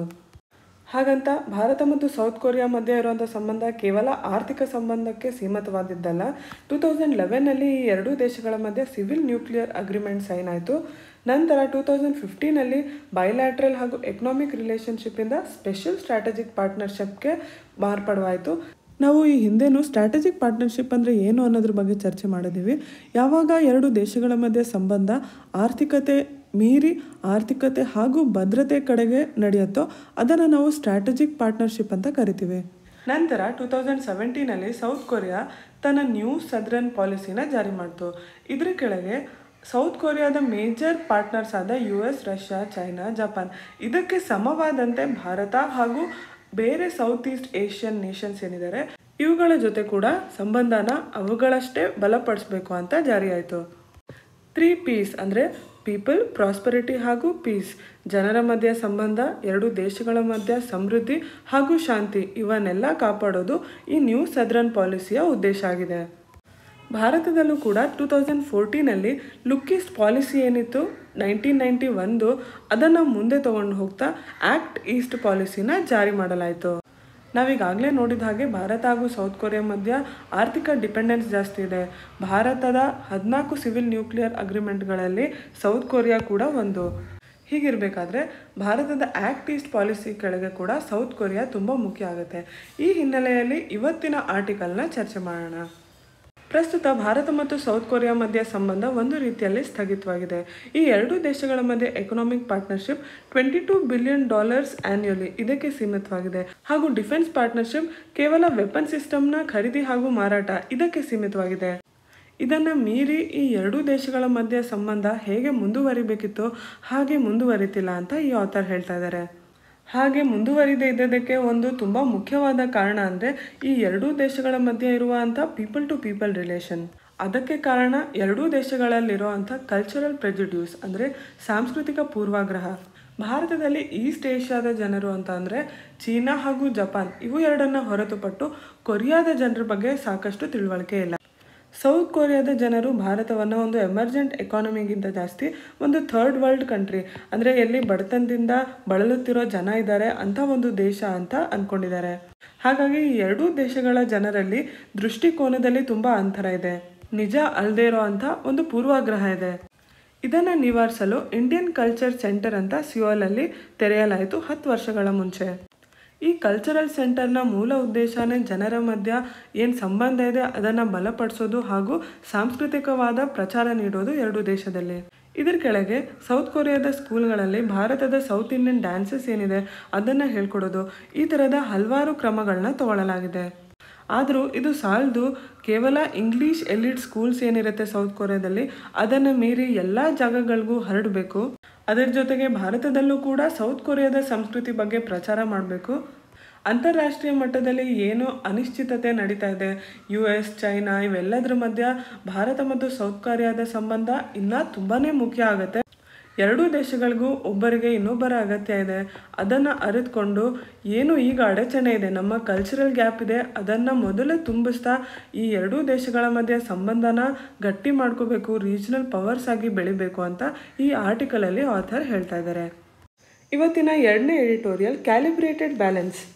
A: ಹಾಗಂತ ಭಾರತ ಮತ್ತು ಸೌತ್ ಕೊರಿಯಾ ಮಧ್ಯೆ ಇರುವಂಥ ಸಂಬಂಧ ಕೇವಲ ಆರ್ಥಿಕ ಸಂಬಂಧಕ್ಕೆ ಸೀಮಿತವಾದಿದ್ದಲ್ಲ ಟೂ ತೌಸಂಡ್ ಲೆವೆನ್ನಲ್ಲಿ ಈ ಎರಡೂ ದೇಶಗಳ ಮಧ್ಯೆ ಸಿವಿಲ್ ನ್ಯೂಕ್ಲಿಯರ್ ಅಗ್ರಿಮೆಂಟ್ ಸೈನ್ ಆಯಿತು ನಂತರ ಟೂ ತೌಸಂಡ್ ಫಿಫ್ಟೀನಲ್ಲಿ ಬೈಲ್ಯಾಟ್ರಲ್ ಹಾಗೂ ಎಕನಾಮಿಕ್ ರಿಲೇಷನ್ಶಿಪ್ಪಿಂದ ಸ್ಪೆಷಲ್ ಸ್ಟ್ರಾಟಜಿಕ್ ಪಾರ್ಟ್ನರ್ಶಿಪ್ಗೆ ಮಾರ್ಪಡವಾಯಿತು ನಾವು ಈ ಹಿಂದೆನೂ ಸ್ಟ್ರಾಟಜಿಕ್ ಪಾರ್ಟ್ನರ್ಶಿಪ್ ಅಂದರೆ ಏನು ಅನ್ನೋದ್ರ ಬಗ್ಗೆ ಚರ್ಚೆ ಮಾಡಿದ್ದೀವಿ ಯಾವಾಗ ಎರಡು ದೇಶಗಳ ಮಧ್ಯೆ ಸಂಬಂಧ ಆರ್ಥಿಕತೆ ಮೀರಿ ಆರ್ಥಿಕತೆ ಹಾಗೂ ಭದ್ರತೆ ಕಡೆಗೆ ನಡೆಯುತ್ತೋ ಅದನ್ನು ನಾವು ಸ್ಟ್ರಾಟಜಿಕ್ ಪಾರ್ಟ್ನರ್ಶಿಪ್ ಅಂತ ಕರಿತೀವಿ ನಂತರ ಟೂ ತೌಸಂಡ್ ಸೆವೆಂಟೀನಲ್ಲಿ ಸೌತ್ ಕೊರಿಯಾ ತನ್ನ ನ್ಯೂ ಸದರನ್ ಪಾಲಿಸಿನ ಜಾರಿ ಮಾಡ್ತು ಇದ್ರ ಕೆಳಗೆ ಸೌತ್ ಕೊರಿಯಾದ ಮೇಜರ್ ಪಾರ್ಟ್ನರ್ಸ್ ಆದ U S Russia China Japan ಇದಕ್ಕೆ ಸಮವಾದಂತೆ ಭಾರತ ಹಾಗೂ ಬೇರೆ ಸೌತ್ ಈಸ್ಟ್ ಏಷ್ಯನ್ ನೇಷನ್ಸ್ ಏನಿದ್ದಾರೆ ಇವುಗಳ ಜೊತೆ ಕೂಡ ಸಂಬಂಧನ ಅವುಗಳಷ್ಟೇ ಬಲಪಡಿಸ್ಬೇಕು ಅಂತ ಜಾರಿ ಆಯಿತು ತ್ರೀ ಪೀಸ್ ಅಂದರೆ ಪೀಪಲ್ ಪ್ರಾಸ್ಪರಿಟಿ ಹಾಗೂ ಪೀಸ್ ಜನರ ಮಧ್ಯ ಸಂಬಂಧ ಎರಡು ದೇಶಗಳ ಮಧ್ಯ ಸಮೃದ್ಧಿ ಹಾಗೂ ಶಾಂತಿ ಇವನ್ನೆಲ್ಲ ಕಾಪಾಡೋದು ಈ ನ್ಯೂ ಸದರನ್ ಪಾಲಿಸಿಯ ಉದ್ದೇಶ ಆಗಿದೆ ಭಾರತದಲ್ಲೂ ಕೂಡ ಟೂ ತೌಸಂಡ್ ಫೋರ್ಟೀನಲ್ಲಿ ಲುಕ್ಕಿಸ್ಟ್ ಪಾಲಿಸಿ ಏನಿತ್ತು ನೈನ್ಟೀನ್ ನೈಂಟಿ ಒಂದು ಅದನ್ನು ಮುಂದೆ ತಗೊಂಡು ಹೋಗ್ತಾ ಆ್ಯಕ್ಟ್ ಈಸ್ಟ್ ಪಾಲಿಸಿನ ಜಾರಿ ಮಾಡಲಾಯಿತು ನಾವೀಗಾಗಲೇ ನೋಡಿದ ಹಾಗೆ ಭಾರತ ಹಾಗೂ ಸೌತ್ ಕೊರಿಯಾ ಮಧ್ಯ ಆರ್ಥಿಕ ಡಿಪೆಂಡೆನ್ಸ್ ಜಾಸ್ತಿ ಇದೆ ಭಾರತದ ಹದಿನಾಲ್ಕು ಸಿವಿಲ್ ನ್ಯೂಕ್ಲಿಯರ್ ಅಗ್ರಿಮೆಂಟ್ಗಳಲ್ಲಿ ಸೌತ್ ಕೊರಿಯಾ ಕೂಡ ಒಂದು ಹೀಗಿರಬೇಕಾದ್ರೆ ಭಾರತದ ಆ್ಯಕ್ಟ್ ಈಸ್ಟ್ ಪಾಲಿಸಿ ಕೆಳಗೆ ಕೂಡ ಸೌತ್ ಕೊರಿಯಾ ತುಂಬ ಮುಖ್ಯ ಆಗುತ್ತೆ ಈ ಹಿನ್ನೆಲೆಯಲ್ಲಿ ಇವತ್ತಿನ ಆರ್ಟಿಕಲ್ನ ಚರ್ಚೆ ಮಾಡೋಣ ಪ್ರಸ್ತುತ ಭಾರತ ಮತ್ತು ಸೌತ್ ಕೊರಿಯಾ ಮಧ್ಯ ಸಂಬಂಧ ಒಂದು ರೀತಿಯಲ್ಲಿ ಸ್ಥಗಿತವಾಗಿದೆ ಈ ಎರಡೂ ದೇಶಗಳ ಮಧ್ಯೆ economic partnership twenty two billion dollars annually ಇದಕ್ಕೆ ಸೀಮಿತವಾಗಿದೆ ಹಾಗೂ ಡಿಫೆನ್ಸ್ ಪಾರ್ಟ್ನರ್ಶಿಪ್ ಕೇವಲ ವೆಪನ್ ಸಿಸ್ಟಮ್ನ ಖರೀದಿ ಹಾಗೂ ಮಾರಾಟ ಇದಕ್ಕೆ ಸೀಮಿತವಾಗಿದೆ ಇದನ್ನು ಮೀರಿ ಈ ಎರಡೂ ದೇಶಗಳ ಮಧ್ಯೆ ಸಂಬಂಧ ಹೇಗೆ ಮುಂದುವರಿಬೇಕಿತ್ತು ಹಾಗೆ ಮುಂದುವರಿತಿಲ್ಲ ಅಂತ ಈ ಆಥರ್ ಹೇಳ್ತಾ ಇದ್ದಾರೆ ಹಾಗೆ ಮುಂದುವರಿದೇ ಇದ್ದದಕ್ಕೆ ಒಂದು ತುಂಬ ಮುಖ್ಯವಾದ ಕಾರಣ ಅಂದರೆ ಈ ಎರಡೂ ದೇಶಗಳ ಮಧ್ಯೆ ಇರುವಂಥ ಪೀಪಲ್ ಟು ಪೀಪಲ್ ರಿಲೇಷನ್ ಅದಕ್ಕೆ ಕಾರಣ ಎರಡೂ ದೇಶಗಳಲ್ಲಿರುವಂಥ ಕಲ್ಚರಲ್ ಪ್ರೆಜುಡ್ಯೂಸ್ ಅಂದರೆ ಸಾಂಸ್ಕೃತಿಕ ಪೂರ್ವಾಗ್ರಹ ಭಾರತದಲ್ಲಿ ಈಸ್ಟ್ ಏಷ್ಯಾದ ಜನರು ಅಂತ ಅಂದರೆ ಚೀನಾ ಹಾಗೂ ಜಪಾನ್ ಇವು ಎರಡನ್ನ ಹೊರತುಪಟ್ಟು ಕೊರಿಯಾದ ಜನರ ಬಗ್ಗೆ ಸಾಕಷ್ಟು ತಿಳುವಳಿಕೆ ಇಲ್ಲ ಸೌತ್ ಕೊರಿಯಾದ ಜನರು ಭಾರತವನ್ನು ಒಂದು ಎಮರ್ಜೆಂಟ್ ಎಕಾನಮಿಗಿಂತ ಜಾಸ್ತಿ ಒಂದು ಥರ್ಡ್ ವರ್ಲ್ಡ್ ಕಂಟ್ರಿ ಅಂದರೆ ಎಲ್ಲಿ ಬಡತನದಿಂದ ಬಳಲುತ್ತಿರೋ ಜನ ಇದ್ದಾರೆ ಅಂಥ ಒಂದು ದೇಶ ಅಂತ ಅಂದ್ಕೊಂಡಿದ್ದಾರೆ ಹಾಗಾಗಿ ಈ ಎರಡೂ ದೇಶಗಳ ಜನರಲ್ಲಿ ದೃಷ್ಟಿಕೋನದಲ್ಲಿ ತುಂಬ ಅಂತರ ಇದೆ ನಿಜ ಅಲ್ಲದೆ ಇರೋ ಅಂಥ ಒಂದು ಪೂರ್ವಾಗ್ರಹ ಇದೆ ಇದನ್ನು ನಿವಾರಿಸಲು ಇಂಡಿಯನ್ ಕಲ್ಚರ್ ಸೆಂಟರ್ ಅಂತ ಸಿಯೋಲಲ್ಲಿ ತೆರೆಯಲಾಯಿತು ಹತ್ತು ವರ್ಷಗಳ ಮುಂಚೆ ಈ ಕಲ್ಚರಲ್ ಸೆಂಟರ್ನ ಮೂಲ ಉದ್ದೇಶನೇ ಜನರ ಮಧ್ಯ ಏನು ಸಂಬಂಧ ಇದೆ ಅದನ್ನು ಬಲಪಡಿಸೋದು ಹಾಗೂ ಸಾಂಸ್ಕೃತಿಕವಾದ ಪ್ರಚಾರ ನೀಡೋದು ಎರಡು ದೇಶದಲ್ಲಿ ಇದರ ಕೆಳಗೆ ಸೌತ್ ಕೊರಿಯಾದ ಸ್ಕೂಲ್ಗಳಲ್ಲಿ ಭಾರತದ ಸೌತ್ ಇಂಡಿಯನ್ ಡ್ಯಾನ್ಸಸ್ ಏನಿದೆ ಅದನ್ನು ಹೇಳ್ಕೊಡೋದು ಈ ಥರದ ಹಲವಾರು ಕ್ರಮಗಳನ್ನ ತಗೊಳ್ಳಲಾಗಿದೆ ಆದರೂ ಇದು ಸಾಲದು ಕೇವಲ ಇಂಗ್ಲೀಷ್ ಎಲಿಡ್ ಸ್ಕೂಲ್ಸ್ ಏನಿರುತ್ತೆ ಸೌತ್ ಕೊರಿಯಾದಲ್ಲಿ ಅದನ್ನು ಮೀರಿ ಎಲ್ಲ ಜಾಗಗಳಿಗೂ ಹರಡಬೇಕು ಅದರ ಜೊತೆಗೆ ಭಾರತದಲ್ಲೂ ಕೂಡ ಸೌತ್ ಕೊರಿಯಾದ ಸಂಸ್ಕೃತಿ ಬಗ್ಗೆ ಪ್ರಚಾರ ಮಾಡಬೇಕು ಅಂತಾರಾಷ್ಟ್ರೀಯ ಮಟ್ಟದಲ್ಲಿ ಏನು ಅನಿಶ್ಚಿತತೆ ನಡೀತಾ ಇದೆ ಯು ಎಸ್ ಚೈನಾ ಇವೆಲ್ಲದರ ಮಧ್ಯ ಭಾರತ ಮತ್ತು ಸೌತ್ ಕೊರಿಯಾದ ಸಂಬಂಧ ಇನ್ನೂ ತುಂಬಾ ಮುಖ್ಯ ಆಗುತ್ತೆ ಎರಡೂ ದೇಶಗಳಿಗೂ ಒಬ್ಬರಿಗೆ ಇನ್ನೊಬ್ಬರ ಅಗತ್ಯ ಇದೆ ಅದನ್ನು ಅರಿತುಕೊಂಡು ಏನು ಈಗ ಅಡಚಣೆ ಇದೆ ನಮ್ಮ ಕಲ್ಚರಲ್ ಗ್ಯಾಪ್ ಇದೆ ಅದನ್ನು ಮೊದಲೇ ತುಂಬಿಸ್ತಾ ಈ ಎರಡೂ ದೇಶಗಳ ಮಧ್ಯೆ ಸಂಬಂಧನ ಗಟ್ಟಿ ಮಾಡ್ಕೋಬೇಕು ರೀಜನಲ್ ಪವರ್ಸ್ ಆಗಿ ಬೆಳಿಬೇಕು ಅಂತ ಈ ಆರ್ಟಿಕಲಲ್ಲಿ ಆಥರ್ ಹೇಳ್ತಾ ಇದ್ದಾರೆ ಇವತ್ತಿನ ಎರಡನೇ ಎಡಿಟೋರಿಯಲ್ ಕ್ಯಾಲಿಬ್ರೇಟೆಡ್ ಬ್ಯಾಲೆನ್ಸ್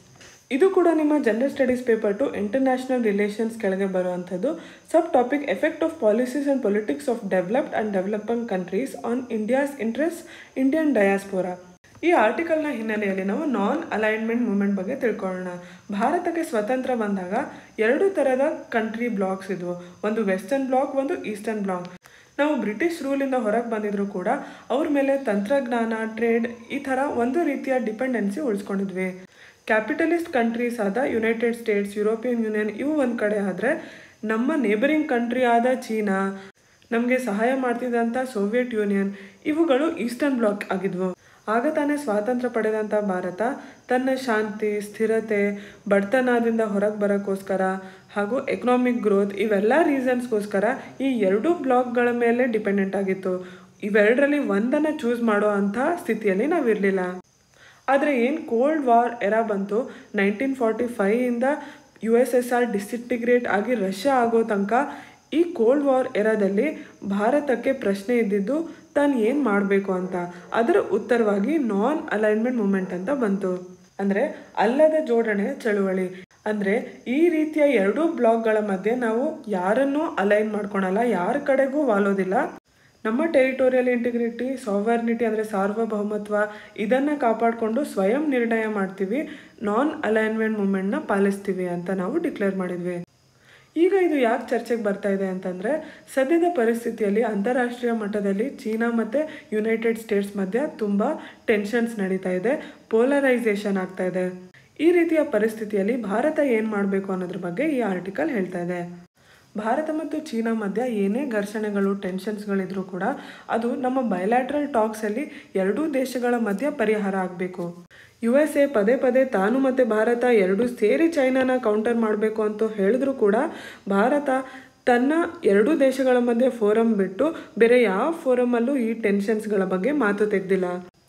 A: ಇದು ಕೂಡ ನಿಮ್ಮ general studies paper two international relations ಕೆಳಗೆ ಬರುವಂಥದ್ದು sub topic effect of policies and politics of developed and developing countries on India's interest Indian diaspora ಈ ಆರ್ಟಿಕಲ್ನ ಹಿನ್ನೆಲೆಯಲ್ಲಿ ನಾವು ನಾನ್ ಅಲೈನ್ಮೆಂಟ್ ಮೂವ್ಮೆಂಟ್ ಬಗ್ಗೆ ತಿಳ್ಕೊಳ್ಳೋಣ ಭಾರತಕ್ಕೆ ಸ್ವತಂತ್ರ ಬಂದಾಗ ಎರಡು ಥರದ ಕಂಟ್ರಿ ಬ್ಲಾಕ್ಸ್ ಇದ್ವು ಒಂದು ವೆಸ್ಟರ್ನ್ ಬ್ಲಾಕ್ ಒಂದು ಈಸ್ಟರ್ನ್ ಬ್ಲಾಕ್ ನಾವು ಬ್ರಿಟಿಷ್ ರೂಲಿಂದ ಹೊರಗೆ ಬಂದಿದ್ರು ಕೂಡ ಅವ್ರ ಮೇಲೆ ತಂತ್ರಜ್ಞಾನ ಟ್ರೇಡ್ ಈ ಥರ ಒಂದು ರೀತಿಯ ಡಿಪೆಂಡೆನ್ಸಿ ಉಳಿಸ್ಕೊಂಡಿದ್ವಿ ಕ್ಯಾಪಿಟಲಿಸ್ಟ್ ಕಂಟ್ರೀಸ್ ಆದ ಯುನೈಟೆಡ್ ಸ್ಟೇಟ್ಸ್ ಯುರೋಪಿಯನ್ ಯೂನಿಯನ್ ಇವು ಒಂದು ಕಡೆ ಆದರೆ ನಮ್ಮ ನೇಬರಿಂಗ್ ಕಂಟ್ರಿ ಆದ ಚೀನಾ ನಮಗೆ ಸಹಾಯ ಮಾಡ್ತಿದ್ದಂಥ ಸೋವಿಯತ್ ಯೂನಿಯನ್ ಇವುಗಳು ಈಸ್ಟರ್ನ್ ಬ್ಲಾಕ್ ಆಗಿದ್ವು ಆಗ ತಾನೇ ಸ್ವಾತಂತ್ರ್ಯ ಪಡೆದಂಥ ಭಾರತ ತನ್ನ ಶಾಂತಿ ಸ್ಥಿರತೆ ಬಡತನದಿಂದ ಹೊರಗೆ ಬರೋಕ್ಕೋಸ್ಕರ ಹಾಗೂ ಎಕನಾಮಿಕ್ ಗ್ರೋತ್ ಇವೆಲ್ಲ ರೀಸನ್ಸ್ಗೋಸ್ಕರ ಈ ಎರಡೂ ಬ್ಲಾಕ್ಗಳ ಮೇಲೆ ಡಿಪೆಂಡೆಂಟ್ ಆಗಿತ್ತು ಇವೆರಡರಲ್ಲಿ ಒಂದನ್ನು ಚೂಸ್ ಮಾಡೋ ಅಂಥ ಸ್ಥಿತಿಯಲ್ಲಿ ನಾವಿರಲಿಲ್ಲ ಆದರೆ ಏನು ಕೋಲ್ಡ್ ವಾರ್ ಎರ ಬಂತು ನೈನ್ಟೀನ್ ಫಾರ್ಟಿ ಫೈವಿಂದ U S S R disintegrate ಆಗಿ ರಷ್ಯಾ ಆಗೋ ತನಕ ಈ ಕೋಲ್ಡ್ ವಾರ್ ಎರಾದಲ್ಲಿ ಭಾರತಕ್ಕೆ ಪ್ರಶ್ನೆ ಇದ್ದಿದ್ದು ತಾನು ಏನು ಮಾಡಬೇಕು ಅಂತ ಅದರ ಉತ್ತರವಾಗಿ ನಾನ್ ಅಲೈನ್ಮೆಂಟ್ ಮೂಮೆಂಟ್ ಅಂತ ಬಂತು ಅಂದರೆ ಅಲ್ಲದ ಜೋಡಣೆ ಚಳುವಳಿ ಅಂದರೆ ಈ ರೀತಿಯ ಎರಡೂ ಬ್ಲಾಕ್ಗಳ ಮಧ್ಯೆ ನಾವು ಯಾರನ್ನೂ ಅಲೈನ್ ಮಾಡ್ಕೊಳಲ್ಲ ಯಾರ ಕಡೆಗೂ ವಾಲೋದಿಲ್ಲ ನಮ್ಮ ಟೆರಿಟೋರಿಯಲ್ ಇಂಟಿಗ್ರಿಟಿ ಸಾವರ್ನಿಟಿ ಅಂದರೆ ಸಾರ್ವಭೌಮತ್ವ ಇದನ್ನು ಕಾಪಾಡಿಕೊಂಡು ಸ್ವಯಂ ನಿರ್ಣಯ ಮಾಡ್ತೀವಿ ನಾನ್ ಅಲೈನ್ಮೆಂಟ್ ಮೂಮೆಂಟ್ನ ಪಾಲಿಸ್ತೀವಿ ಅಂತ ನಾವು ಡಿಕ್ಲೇರ್ ಮಾಡಿದ್ವಿ ಈಗ ಇದು ಯಾಕೆ ಚರ್ಚೆಗೆ ಬರ್ತಾ ಇದೆ ಅಂತಂದರೆ ಸದ್ಯದ ಪರಿಸ್ಥಿತಿಯಲ್ಲಿ ಅಂತಾರಾಷ್ಟ್ರೀಯ ಮಟ್ಟದಲ್ಲಿ ಚೀನಾ ಮತ್ತು ಯುನೈಟೆಡ್ ಸ್ಟೇಟ್ಸ್ ಮಧ್ಯೆ ತುಂಬ ಟೆನ್ಷನ್ಸ್ ನಡೀತಾ ಇದೆ ಪೋಲರೈಸೇಷನ್ ಆಗ್ತಾ ಇದೆ ಈ ರೀತಿಯ ಪರಿಸ್ಥಿತಿಯಲ್ಲಿ ಭಾರತ ಏನು ಮಾಡಬೇಕು ಅನ್ನೋದ್ರ ಬಗ್ಗೆ ಈ ಆರ್ಟಿಕಲ್ ಹೇಳ್ತಾ ಇದೆ ಭಾರತ ಮತ್ತು ಚೀನಾ ಮಧ್ಯ ಏನೇ ಘರ್ಷಣೆಗಳು ಟೆನ್ಷನ್ಸ್ಗಳಿದ್ರೂ ಕೂಡ ಅದು ನಮ್ಮ ಬಯಲ್ಯಾಟ್ರಲ್ ಟಾಕ್ಸಲ್ಲಿ ಎರಡೂ ದೇಶಗಳ ಮಧ್ಯ ಪರಿಹಾರ ಆಗಬೇಕು ಯು ಎಸ್ ಎ ಪದೇ ಪದೇ ತಾನು ಮತ್ತು ಭಾರತ ಎರಡೂ ಸೇರಿ ಚೈನಾನ ಕೌಂಟರ್ ಮಾಡಬೇಕು ಅಂತ ಹೇಳಿದ್ರು ಕೂಡ ಭಾರತ ತನ್ನ ಎರಡೂ ದೇಶಗಳ ಮಧ್ಯೆ ಫೋರಮ್ ಬಿಟ್ಟು ಬೇರೆ ಯಾವ ಫೋರಮಲ್ಲೂ ಈ ಟೆನ್ಷನ್ಸ್ಗಳ ಬಗ್ಗೆ ಮಾತು ತೆಗೆದಿಲ್ಲ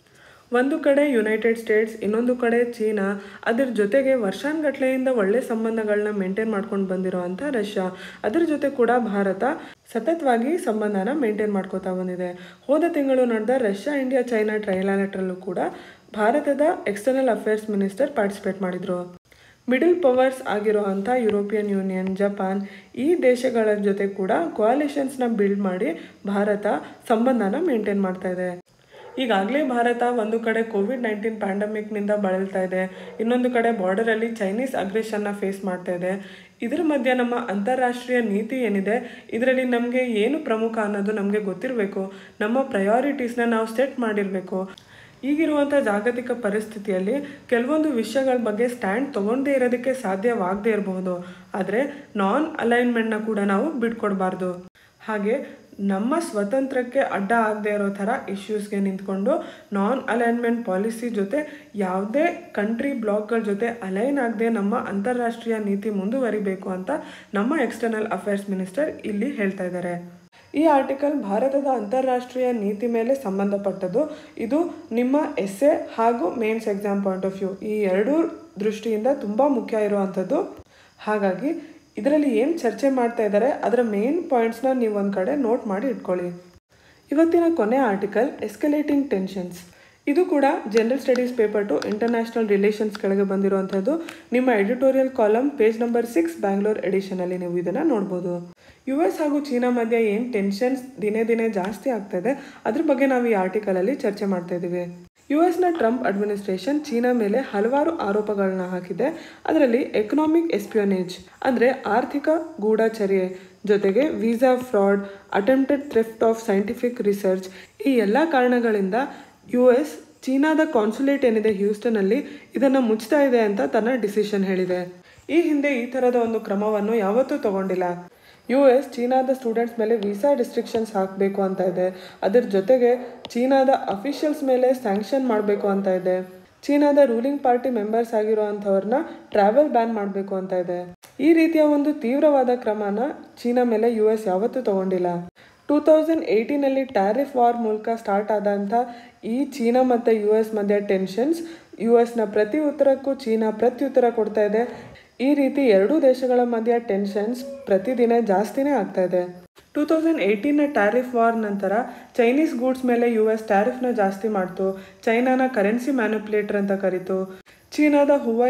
A: ಒಂದು ಕಡೆ ಯುನೈಟೆಡ್ ಸ್ಟೇಟ್ಸ್ ಇನ್ನೊಂದು ಕಡೆ ಚೀನಾ ಅದ್ರ ಜೊತೆಗೆ ವರ್ಷಾನ್ಗಟ್ಲೆಯಿಂದ ಒಳ್ಳೆ ಸಂಬಂಧಗಳನ್ನ ಮೇಂಟೈನ್ ಮಾಡ್ಕೊಂಡು ಬಂದಿರೋ ಅಂಥ ರಷ್ಯಾ ಅದ್ರ ಜೊತೆ ಕೂಡ ಭಾರತ ಸತತವಾಗಿ ಸಂಬಂಧನ ಮೇಂಟೈನ್ ಮಾಡ್ಕೋತಾ ಬಂದಿದೆ ಹೋದ ತಿಂಗಳು ನಡೆದ ರಷ್ಯಾ ಇಂಡಿಯಾ ಚೈನಾ ಟ್ರೈಲಾನೆಟ್ರಲ್ಲೂ ಕೂಡ ಭಾರತದ ಎಕ್ಸ್ಟರ್ನಲ್ ಅಫೇರ್ಸ್ ಮಿನಿಸ್ಟರ್ ಪಾರ್ಟಿಸಿಪೇಟ್ ಮಾಡಿದರು ಮಿಡಲ್ ಪವರ್ಸ್ ಆಗಿರೋ ಅಂಥ ಯುರೋಪಿಯನ್ ಯೂನಿಯನ್ ಜಪಾನ್ ಈ ದೇಶಗಳ ಜೊತೆ ಕೂಡ ಕೋalitions-ನ ಬಿಲ್ಡ್ ಮಾಡಿ ಭಾರತ ಸಂಬಂಧನ ಮೇಂಟೈನ್ ಮಾಡ್ತಾ ಇದೆ ಈಗಾಗಲೇ ಭಾರತ ಒಂದು ಕಡೆ ಕೋವಿಡ್ ನೈನ್ಟೀನ್ ಪ್ಯಾಂಡಮಿಕ್ನಿಂದ ಬಳಲ್ತಾ ಇದೆ ಇನ್ನೊಂದು ಕಡೆ ಬಾರ್ಡರಲ್ಲಿ ಚೈನೀಸ್ ಅಗ್ರೆಷನ್ನ ಫೇಸ್ ಮಾಡ್ತಾ ಇದೆ ಇದರ ಮಧ್ಯೆ ನಮ್ಮ ಅಂತಾರಾಷ್ಟ್ರೀಯ ನೀತಿ ಏನಿದೆ ಇದರಲ್ಲಿ ನಮಗೆ ಏನು ಪ್ರಮುಖ ಅನ್ನೋದು ನಮಗೆ ಗೊತ್ತಿರಬೇಕು ನಮ್ಮ ಪ್ರಯಾರಿಟೀಸ್ನ ನಾವು ಸೆಟ್ ಮಾಡಿರಬೇಕು ಈಗಿರುವಂಥ ಜಾಗತಿಕ ಪರಿಸ್ಥಿತಿಯಲ್ಲಿ ಕೆಲವೊಂದು ವಿಷಯಗಳ ಬಗ್ಗೆ ಸ್ಟ್ಯಾಂಡ್ ತೊಗೊಂಡೇ ಇರೋದಕ್ಕೆ ಸಾಧ್ಯವಾಗದೇ ಇರಬಹುದು ಆದರೆ ನಾನ್ ಅಲೈನ್ಮೆಂಟ್ನ ಕೂಡ ನಾವು ಬಿಟ್ಕೊಡ್ಬಾರ್ದು ಹಾಗೆ ನಮ್ಮ ಸ್ವತಂತ್ರಕ್ಕೆ ಅಡ್ಡ ಆಗದೆ ಇರೋ ಥರ ಇಶ್ಯೂಸ್ಗೆ ನಿಂತ್ಕೊಂಡು ನಾನ್ ಅಲೈನ್ಮೆಂಟ್ ಪಾಲಿಸಿ ಜೊತೆ ಯಾವುದೇ ಕಂಟ್ರಿ ಬ್ಲಾಕ್ಗಳ ಜೊತೆ ಅಲೈನ್ ಆಗದೆ ನಮ್ಮ ಅಂತಾರಾಷ್ಟ್ರೀಯ ನೀತಿ ಮುಂದುವರಿಬೇಕು ಅಂತ ನಮ್ಮ ಎಕ್ಸ್ಟರ್ನಲ್ ಅಫೇರ್ಸ್ ಮಿನಿಸ್ಟರ್ ಇಲ್ಲಿ ಹೇಳ್ತಾ ಇದ್ದಾರೆ ಈ ಆರ್ಟಿಕಲ್ ಭಾರತದ ಅಂತಾರಾಷ್ಟ್ರೀಯ ನೀತಿ ಮೇಲೆ ಸಂಬಂಧಪಟ್ಟದ್ದು ಇದು ನಿಮ್ಮ ಎಸ್ಸೆ ಹಾಗೂ mains exam point of view ಈ ಎರಡೂ ದೃಷ್ಟಿಯಿಂದ ತುಂಬ ಮುಖ್ಯ ಇರುವಂಥದ್ದು ಹಾಗಾಗಿ ಇದರಲ್ಲಿ ಏನು ಚರ್ಚೆ ಮಾಡ್ತಾ ಇದ್ದಾರೆ ಅದರ ಮೇನ್ ಪಾಯಿಂಟ್ಸ್ನ ನೀವು ಒಂದು ಕಡೆ ನೋಟ್ ಮಾಡಿ ಇಟ್ಕೊಳ್ಳಿ ಇವತ್ತಿನ ಕೊನೆ ಆರ್ಟಿಕಲ್ ಎಸ್ಕಲೇಟಿಂಗ್ ಟೆನ್ಷನ್ಸ್ ಇದು ಕೂಡ general studies paper two international relations ಕೆಳಗೆ ಬಂದಿರುವಂಥದ್ದು ನಿಮ್ಮ editorial column page number six Bangalore ಎಡಿಷನಲ್ಲಿ ನೀವು ಇದನ್ನು ನೋಡ್ಬೋದು ಯು ಎಸ್ ಹಾಗೂ ಚೀನಾ ಮಧ್ಯೆ ಏನು ಟೆನ್ಷನ್ಸ್ ದಿನೇ ದಿನೇ ಜಾಸ್ತಿ ಆಗ್ತಾ ಇದೆ ಅದ್ರ ಬಗ್ಗೆ ನಾವು ಈ ಆರ್ಟಿಕಲಲ್ಲಿ ಚರ್ಚೆ ಮಾಡ್ತಾ ಇದ್ದೀವಿ ಯು ಎಸ್ನ ಟ್ರಂಪ್ ಅಡ್ಮಿನಿಸ್ಟ್ರೇಷನ್ ಚೀನಾ ಮೇಲೆ ಹಲವಾರು ಆರೋಪಗಳನ್ನ ಹಾಕಿದೆ ಅದರಲ್ಲಿ ಎಕನಾಮಿಕ್ ಎಸ್ಪಿಯೋನೇಜ್ ಅಂದರೆ ಆರ್ಥಿಕ ಗೂಢಚರ್ಯೆ ಜೊತೆಗೆ visa fraud attempted theft of scientific research ಈ ಎಲ್ಲ ಕಾರಣಗಳಿಂದ ಯು ಎಸ್ ಚೀನಾದ ಕಾನ್ಸುಲೇಟ್ ಏನಿದೆ ಹ್ಯೂಸ್ಟನಲ್ಲಿ ಇದನ್ನು ಮುಚ್ತಾ ಇದೆ ಅಂತ ತನ್ನ ಡಿಸಿಷನ್ ಹೇಳಿದೆ ಈ ಹಿಂದೆ ಈ ಥರದ ಒಂದು ಕ್ರಮವನ್ನು ಯಾವತ್ತೂ ತಗೊಂಡಿಲ್ಲ ಯು ಎಸ್ ಚೀನಾದ ಸ್ಟೂಡೆಂಟ್ಸ್ ಮೇಲೆ ವೀಸಾ ರಿಸ್ಟ್ರಿಕ್ಷನ್ಸ್ ಹಾಕಬೇಕು ಅಂತ ಇದೆ ಅದರ ಜೊತೆಗೆ ಚೀನಾದ ಅಫಿಷಿಯಲ್ಸ್ ಮೇಲೆ ಸ್ಯಾಂಕ್ಷನ್ ಮಾಡಬೇಕು ಅಂತ ಇದೆ ಚೀನಾದ ರೂಲಿಂಗ್ ಪಾರ್ಟಿ ಮೆಂಬರ್ಸ್ ಆಗಿರೋ ಅಂಥವ್ರನ್ನ ಟ್ರಾವೆಲ್ ಬ್ಯಾನ್ ಮಾಡಬೇಕು ಅಂತ ಇದೆ ಈ ರೀತಿಯ ಒಂದು ತೀವ್ರವಾದ ಕ್ರಮನ ಚೀನಾ ಮೇಲೆ ಯು ಎಸ್ ಯಾವತ್ತೂ ತಗೊಂಡಿಲ್ಲ ಟೂ ತೌಸಂಡ್ ಏಯ್ಟೀನಲ್ಲಿ ಟ್ಯಾರಿಫ್ ವಾರ್ ಮೂಲಕ ಸ್ಟಾರ್ಟ್ ಆದಂಥ ಈ ಚೀನಾ ಮತ್ತು ಯು ಎಸ್ ಮಧ್ಯೆ ಟೆನ್ಷನ್ಸ್ ಯು ಎಸ್ನ ಪ್ರತಿ ಉತ್ತರಕ್ಕೂ ಚೀನಾ ಪ್ರತ್ಯುತ್ತರ ಕೊಡ್ತಾ ಇದೆ ಈ ರೀತಿ ಎರಡೂ ದೇಶಗಳ ಮಧ್ಯ ಟೆನ್ಷನ್ಸ್ ಪ್ರತಿದಿನ ಜಾಸ್ತಿನೇ ಆಗ್ತಾ ಇದೆ ಟೂ ತೌಸಂಡ್ ಏಯ್ಟೀನ್ನ ಟ್ಯಾರಿಫ್ ವಾರ್ ನಂತರ ಚೈನೀಸ್ ಗೂಡ್ಸ್ ಮೇಲೆ ಯು ಎಸ್ ಟ್ಯಾರಿಫ್ನ ಜಾಸ್ತಿ ಮಾಡ್ತು ಚೈನಾನ ಕರೆನ್ಸಿ ಮ್ಯಾನುಪ್ಯುಲೇಟರ್ ಅಂತ ಕರೀತು ಚೀನಾದ ಹುವೈನ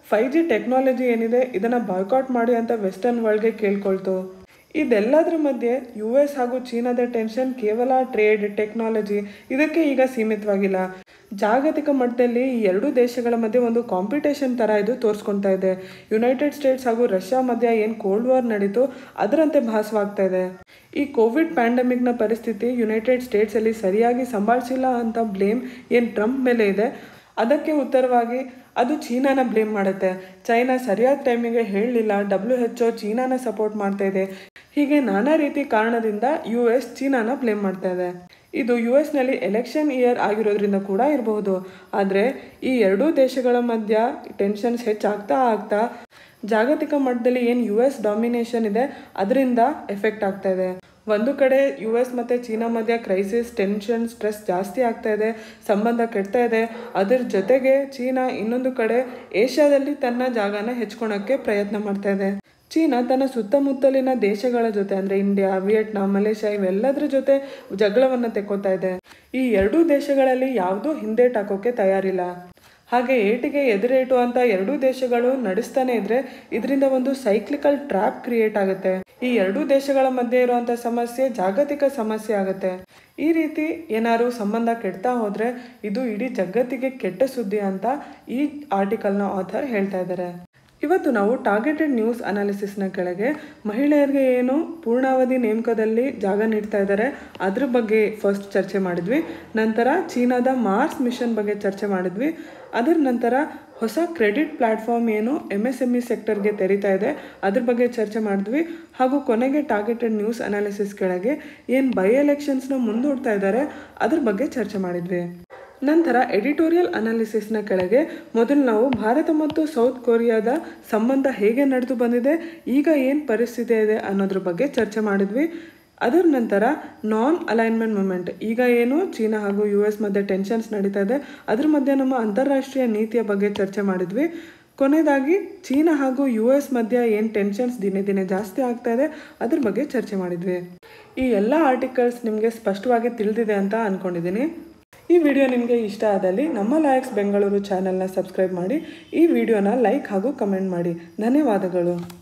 A: ಫೈವ್ ಜಿ ಟೆಕ್ನಾಲಜಿ ಏನಿದೆ ಇದನ್ನು ಬಾಯ್ಕಾಟ್ ಮಾಡಿ ಅಂತ ವೆಸ್ಟರ್ನ್ ವರ್ಲ್ಡ್ಗೆ ಕೇಳ್ಕೊಳ್ತು ಇದೆಲ್ಲದರ ಮಧ್ಯೆ ಯು ಎಸ್ ಹಾಗೂ ಚೀನಾದ ಟೆನ್ಷನ್ ಕೇವಲ ಟ್ರೇಡ್ ಟೆಕ್ನಾಲಜಿ ಇದಕ್ಕೆ ಈಗ ಸೀಮಿತವಾಗಿಲ್ಲ ಜಾಗತಿಕ ಮಟ್ಟದಲ್ಲಿ ಈ ಎರಡು ದೇಶಗಳ ಮಧ್ಯೆ ಒಂದು ಕಾಂಪಿಟೇಷನ್ ಥರ ಇದು ತೋರಿಸ್ಕೊಳ್ತಾ ಇದೆ ಯುನೈಟೆಡ್ ಸ್ಟೇಟ್ಸ್ ಹಾಗೂ ರಷ್ಯಾ ಮಧ್ಯ ಏನು ಕೋಲ್ಡ್ ವಾರ್ ನಡೀತು ಅದರಂತೆ ಭಾಸವಾಗ್ತಾ ಇದೆ ಈ ಕೋವಿಡ್ ಪ್ಯಾಂಡಮಿಕ್ನ ಪರಿಸ್ಥಿತಿ ಯುನೈಟೆಡ್ ಸ್ಟೇಟ್ಸಲ್ಲಿ ಸರಿಯಾಗಿ ಸಂಭಾಳಿಸಿಲ್ಲ ಅಂತ ಬ್ಲೇಮ್ ಏನು ಟ್ರಂಪ್ ಮೇಲೆ ಇದೆ ಅದಕ್ಕೆ ಉತ್ತರವಾಗಿ ಅದು ಚೀನಾನ ಬ್ಲೇಮ್ ಮಾಡುತ್ತೆ ಚೈನಾ ಸರಿಯಾದ ಟೈಮಿಗೆ ಹೇಳಲಿಲ್ಲ ಡಬ್ಲ್ಯೂ ಎಚ್ ಒ ಚೀನಾನ ಸಪೋರ್ಟ್ ಮಾಡ್ತಾ ಇದೆ ಹೀಗೆ ನಾನಾ ರೀತಿ ಕಾರಣದಿಂದ ಯು ಎಸ್ ಚೀನಾನ ಬ್ಲೇಮ್ ಮಾಡ್ತಾ ಇದೆ ಇದು ಯು ಎಸ್ನಲ್ಲಿ ಎಲೆಕ್ಷನ್ ಇಯರ್ ಆಗಿರೋದ್ರಿಂದ ಕೂಡ ಇರಬಹುದು ಆದರೆ ಈ ಎರಡೂ ದೇಶಗಳ ಮಧ್ಯ ಟೆನ್ಷನ್ಸ್ ಹೆಚ್ಚಾಗ್ತಾ ಆಗ್ತಾ ಜಾಗತಿಕ ಮಟ್ಟದಲ್ಲಿ ಏನು ಯು ಎಸ್ ಡಾಮಿನೇಷನ್ ಇದೆ ಅದರಿಂದ ಎಫೆಕ್ಟ್ ಆಗ್ತಾ ಇದೆ ಒಂದು ಕಡೆ ಯು ಎಸ್ ಮತ್ತು ಚೀನಾ ಮಧ್ಯ ಕ್ರೈಸಿಸ್ ಟೆನ್ಷನ್ ಸ್ಟ್ರೆಸ್ ಜಾಸ್ತಿ ಆಗ್ತಾ ಇದೆ ಸಂಬಂಧ ಕೆಡ್ತಾ ಇದೆ ಅದರ ಜೊತೆಗೆ ಚೀನಾ ಇನ್ನೊಂದು ಕಡೆ ಏಷ್ಯಾದಲ್ಲಿ ತನ್ನ ಜಾಗನ ಹೆಚ್ಕೊಳಕ್ಕೆ ಪ್ರಯತ್ನ ಮಾಡ್ತಾ ಇದೆ ಚೀನಾ ತನ್ನ ಸುತ್ತಮುತ್ತಲಿನ ದೇಶಗಳ ಜೊತೆ ಅಂದರೆ ಇಂಡಿಯಾ ವಿಯೆಟ್ನಾಂ ಮಲೇಷ್ಯಾ ಇವೆಲ್ಲದರ ಜೊತೆ ಜಗಳವನ್ನು ತೆಕ್ಕೋತಾ ಇದೆ ಈ ಎರಡೂ ದೇಶಗಳಲ್ಲಿ ಯಾವುದೂ ಹಿಂದೇಟಾಕೋಕೆ ತಯಾರಿಲ್ಲ ಹಾಗೆ ಏಟಿಗೆ ಎದುರೇಟು ಅಂತ ಎರಡೂ ದೇಶಗಳು ನಡೆಸ್ತಾನೆ ಇದ್ರೆ ಇದರಿಂದ ಒಂದು ಸೈಕ್ಲಿಕಲ್ ಟ್ರ್ಯಾಪ್ ಕ್ರಿಯೇಟ್ ಆಗುತ್ತೆ ಈ ಎರಡೂ ದೇಶಗಳ ಮಧ್ಯೆ ಇರುವಂತ ಸಮಸ್ಯೆ ಜಾಗತಿಕ ಸಮಸ್ಯೆ ಆಗುತ್ತೆ ಈ ರೀತಿ ಏನಾದ್ರು ಸಂಬಂಧ ಕೆಡ್ತಾ ಹೋದ್ರೆ ಇದು ಇಡೀ ಜಗತ್ತಿಗೆ ಕೆಟ್ಟ ಸುದ್ದಿ ಅಂತ ಈ ಆರ್ಟಿಕಲ್ನ ಆಥರ್ ಹೇಳ್ತಾ ಇದ್ದಾರೆ ಇವತ್ತು ನಾವು ಟಾರ್ಗೆಟೆಡ್ ನ್ಯೂಸ್ ಅನಾಲಿಸಿಸ್ನ ಕೆಳಗೆ ಮಹಿಳೆಯರಿಗೆ ಏನು ಪೂರ್ಣಾವಧಿ ನೇಮಕದಲ್ಲಿ ಜಾಗ ನೀಡ್ತಾ ಇದ್ದಾರೆ ಅದ್ರ ಬಗ್ಗೆ ಫಸ್ಟ್ ಚರ್ಚೆ ಮಾಡಿದ್ವಿ ನಂತರ ಚೀನಾದ ಮಾರ್ಸ್ ಮಿಷನ್ ಬಗ್ಗೆ ಚರ್ಚೆ ಮಾಡಿದ್ವಿ ಅದರ ನಂತರ ಹೊಸ ಕ್ರೆಡಿಟ್ ಪ್ಲಾಟ್ಫಾರ್ಮ್ ಏನು ಎಮ್ ಎಸ್ ಎಮ್ ಇ ಸೆಕ್ಟರ್ಗೆ ತೆರೀತಾ ಇದೆ ಅದ್ರ ಬಗ್ಗೆ ಚರ್ಚೆ ಮಾಡಿದ್ವಿ ಹಾಗೂ ಕೊನೆಗೆ ಟಾರ್ಗೆಟೆಡ್ ನ್ಯೂಸ್ ಅನಾಲಿಸಿಸ್ ಕೆಳಗೆ ಏನು ಬೈ ಎಲೆಕ್ಷನ್ಸ್ನ ಮುಂದೂಡ್ತಾ ಇದ್ದಾರೆ ಅದ್ರ ಬಗ್ಗೆ ಚರ್ಚೆ ಮಾಡಿದ್ವಿ ನಂತರ ಎಡಿಟೋರಿಯಲ್ ಅನಾಲಿಸಿಸ್ನ ಕೆಳಗೆ ಮೊದಲು ನಾವು ಭಾರತ ಮತ್ತು ಸೌತ್ ಕೊರಿಯಾದ ಸಂಬಂಧ ಹೇಗೆ ನಡೆದು ಬಂದಿದೆ ಈಗ ಏನು ಪರಿಸ್ಥಿತಿ ಇದೆ ಅನ್ನೋದ್ರ ಬಗ್ಗೆ ಚರ್ಚೆ ಮಾಡಿದ್ವಿ ಅದರ ನಂತರ ನಾನ್ ಅಲೈನ್ಮೆಂಟ್ ಮೂಮೆಂಟ್ ಈಗ ಏನು ಚೀನಾ ಹಾಗೂ ಯು ಎಸ್ ಮಧ್ಯೆ ಟೆನ್ಷನ್ಸ್ ನಡೀತಾ ಇದೆ ಅದ್ರ ಮಧ್ಯೆ ನಮ್ಮ ಅಂತಾರಾಷ್ಟ್ರೀಯ ನೀತಿಯ ಬಗ್ಗೆ ಚರ್ಚೆ ಮಾಡಿದ್ವಿ ಕೊನೆಯದಾಗಿ ಚೀನಾ ಹಾಗೂ ಯು ಎಸ್ ಮಧ್ಯ ಏನು ಟೆನ್ಷನ್ಸ್ ದಿನೇ ದಿನೇ ಜಾಸ್ತಿ ಆಗ್ತಾ ಇದೆ ಅದ್ರ ಬಗ್ಗೆ ಚರ್ಚೆ ಮಾಡಿದ್ವಿ ಈ ಎಲ್ಲ ಆರ್ಟಿಕಲ್ಸ್ ನಿಮಗೆ ಸ್ಪಷ್ಟವಾಗಿ ತಿಳಿದಿದೆ ಅಂತ ಅಂದ್ಕೊಂಡಿದ್ದೀನಿ ಈ ವಿಡಿಯೋ ನಿಮಗೆ ಇಷ್ಟ ಆದಲ್ಲಿ ನಮ್ಮ ಲಾಯಕ್ಸ್ ಬೆಂಗಳೂರು ಚಾನೆಲ್ನ ಸಬ್ಸ್ಕ್ರೈಬ್ ಮಾಡಿ ಈ ವಿಡಿಯೋನ ಲೈಕ್ ಹಾಗೂ ಕಮೆಂಟ್ ಮಾಡಿ ಧನ್ಯವಾದಗಳು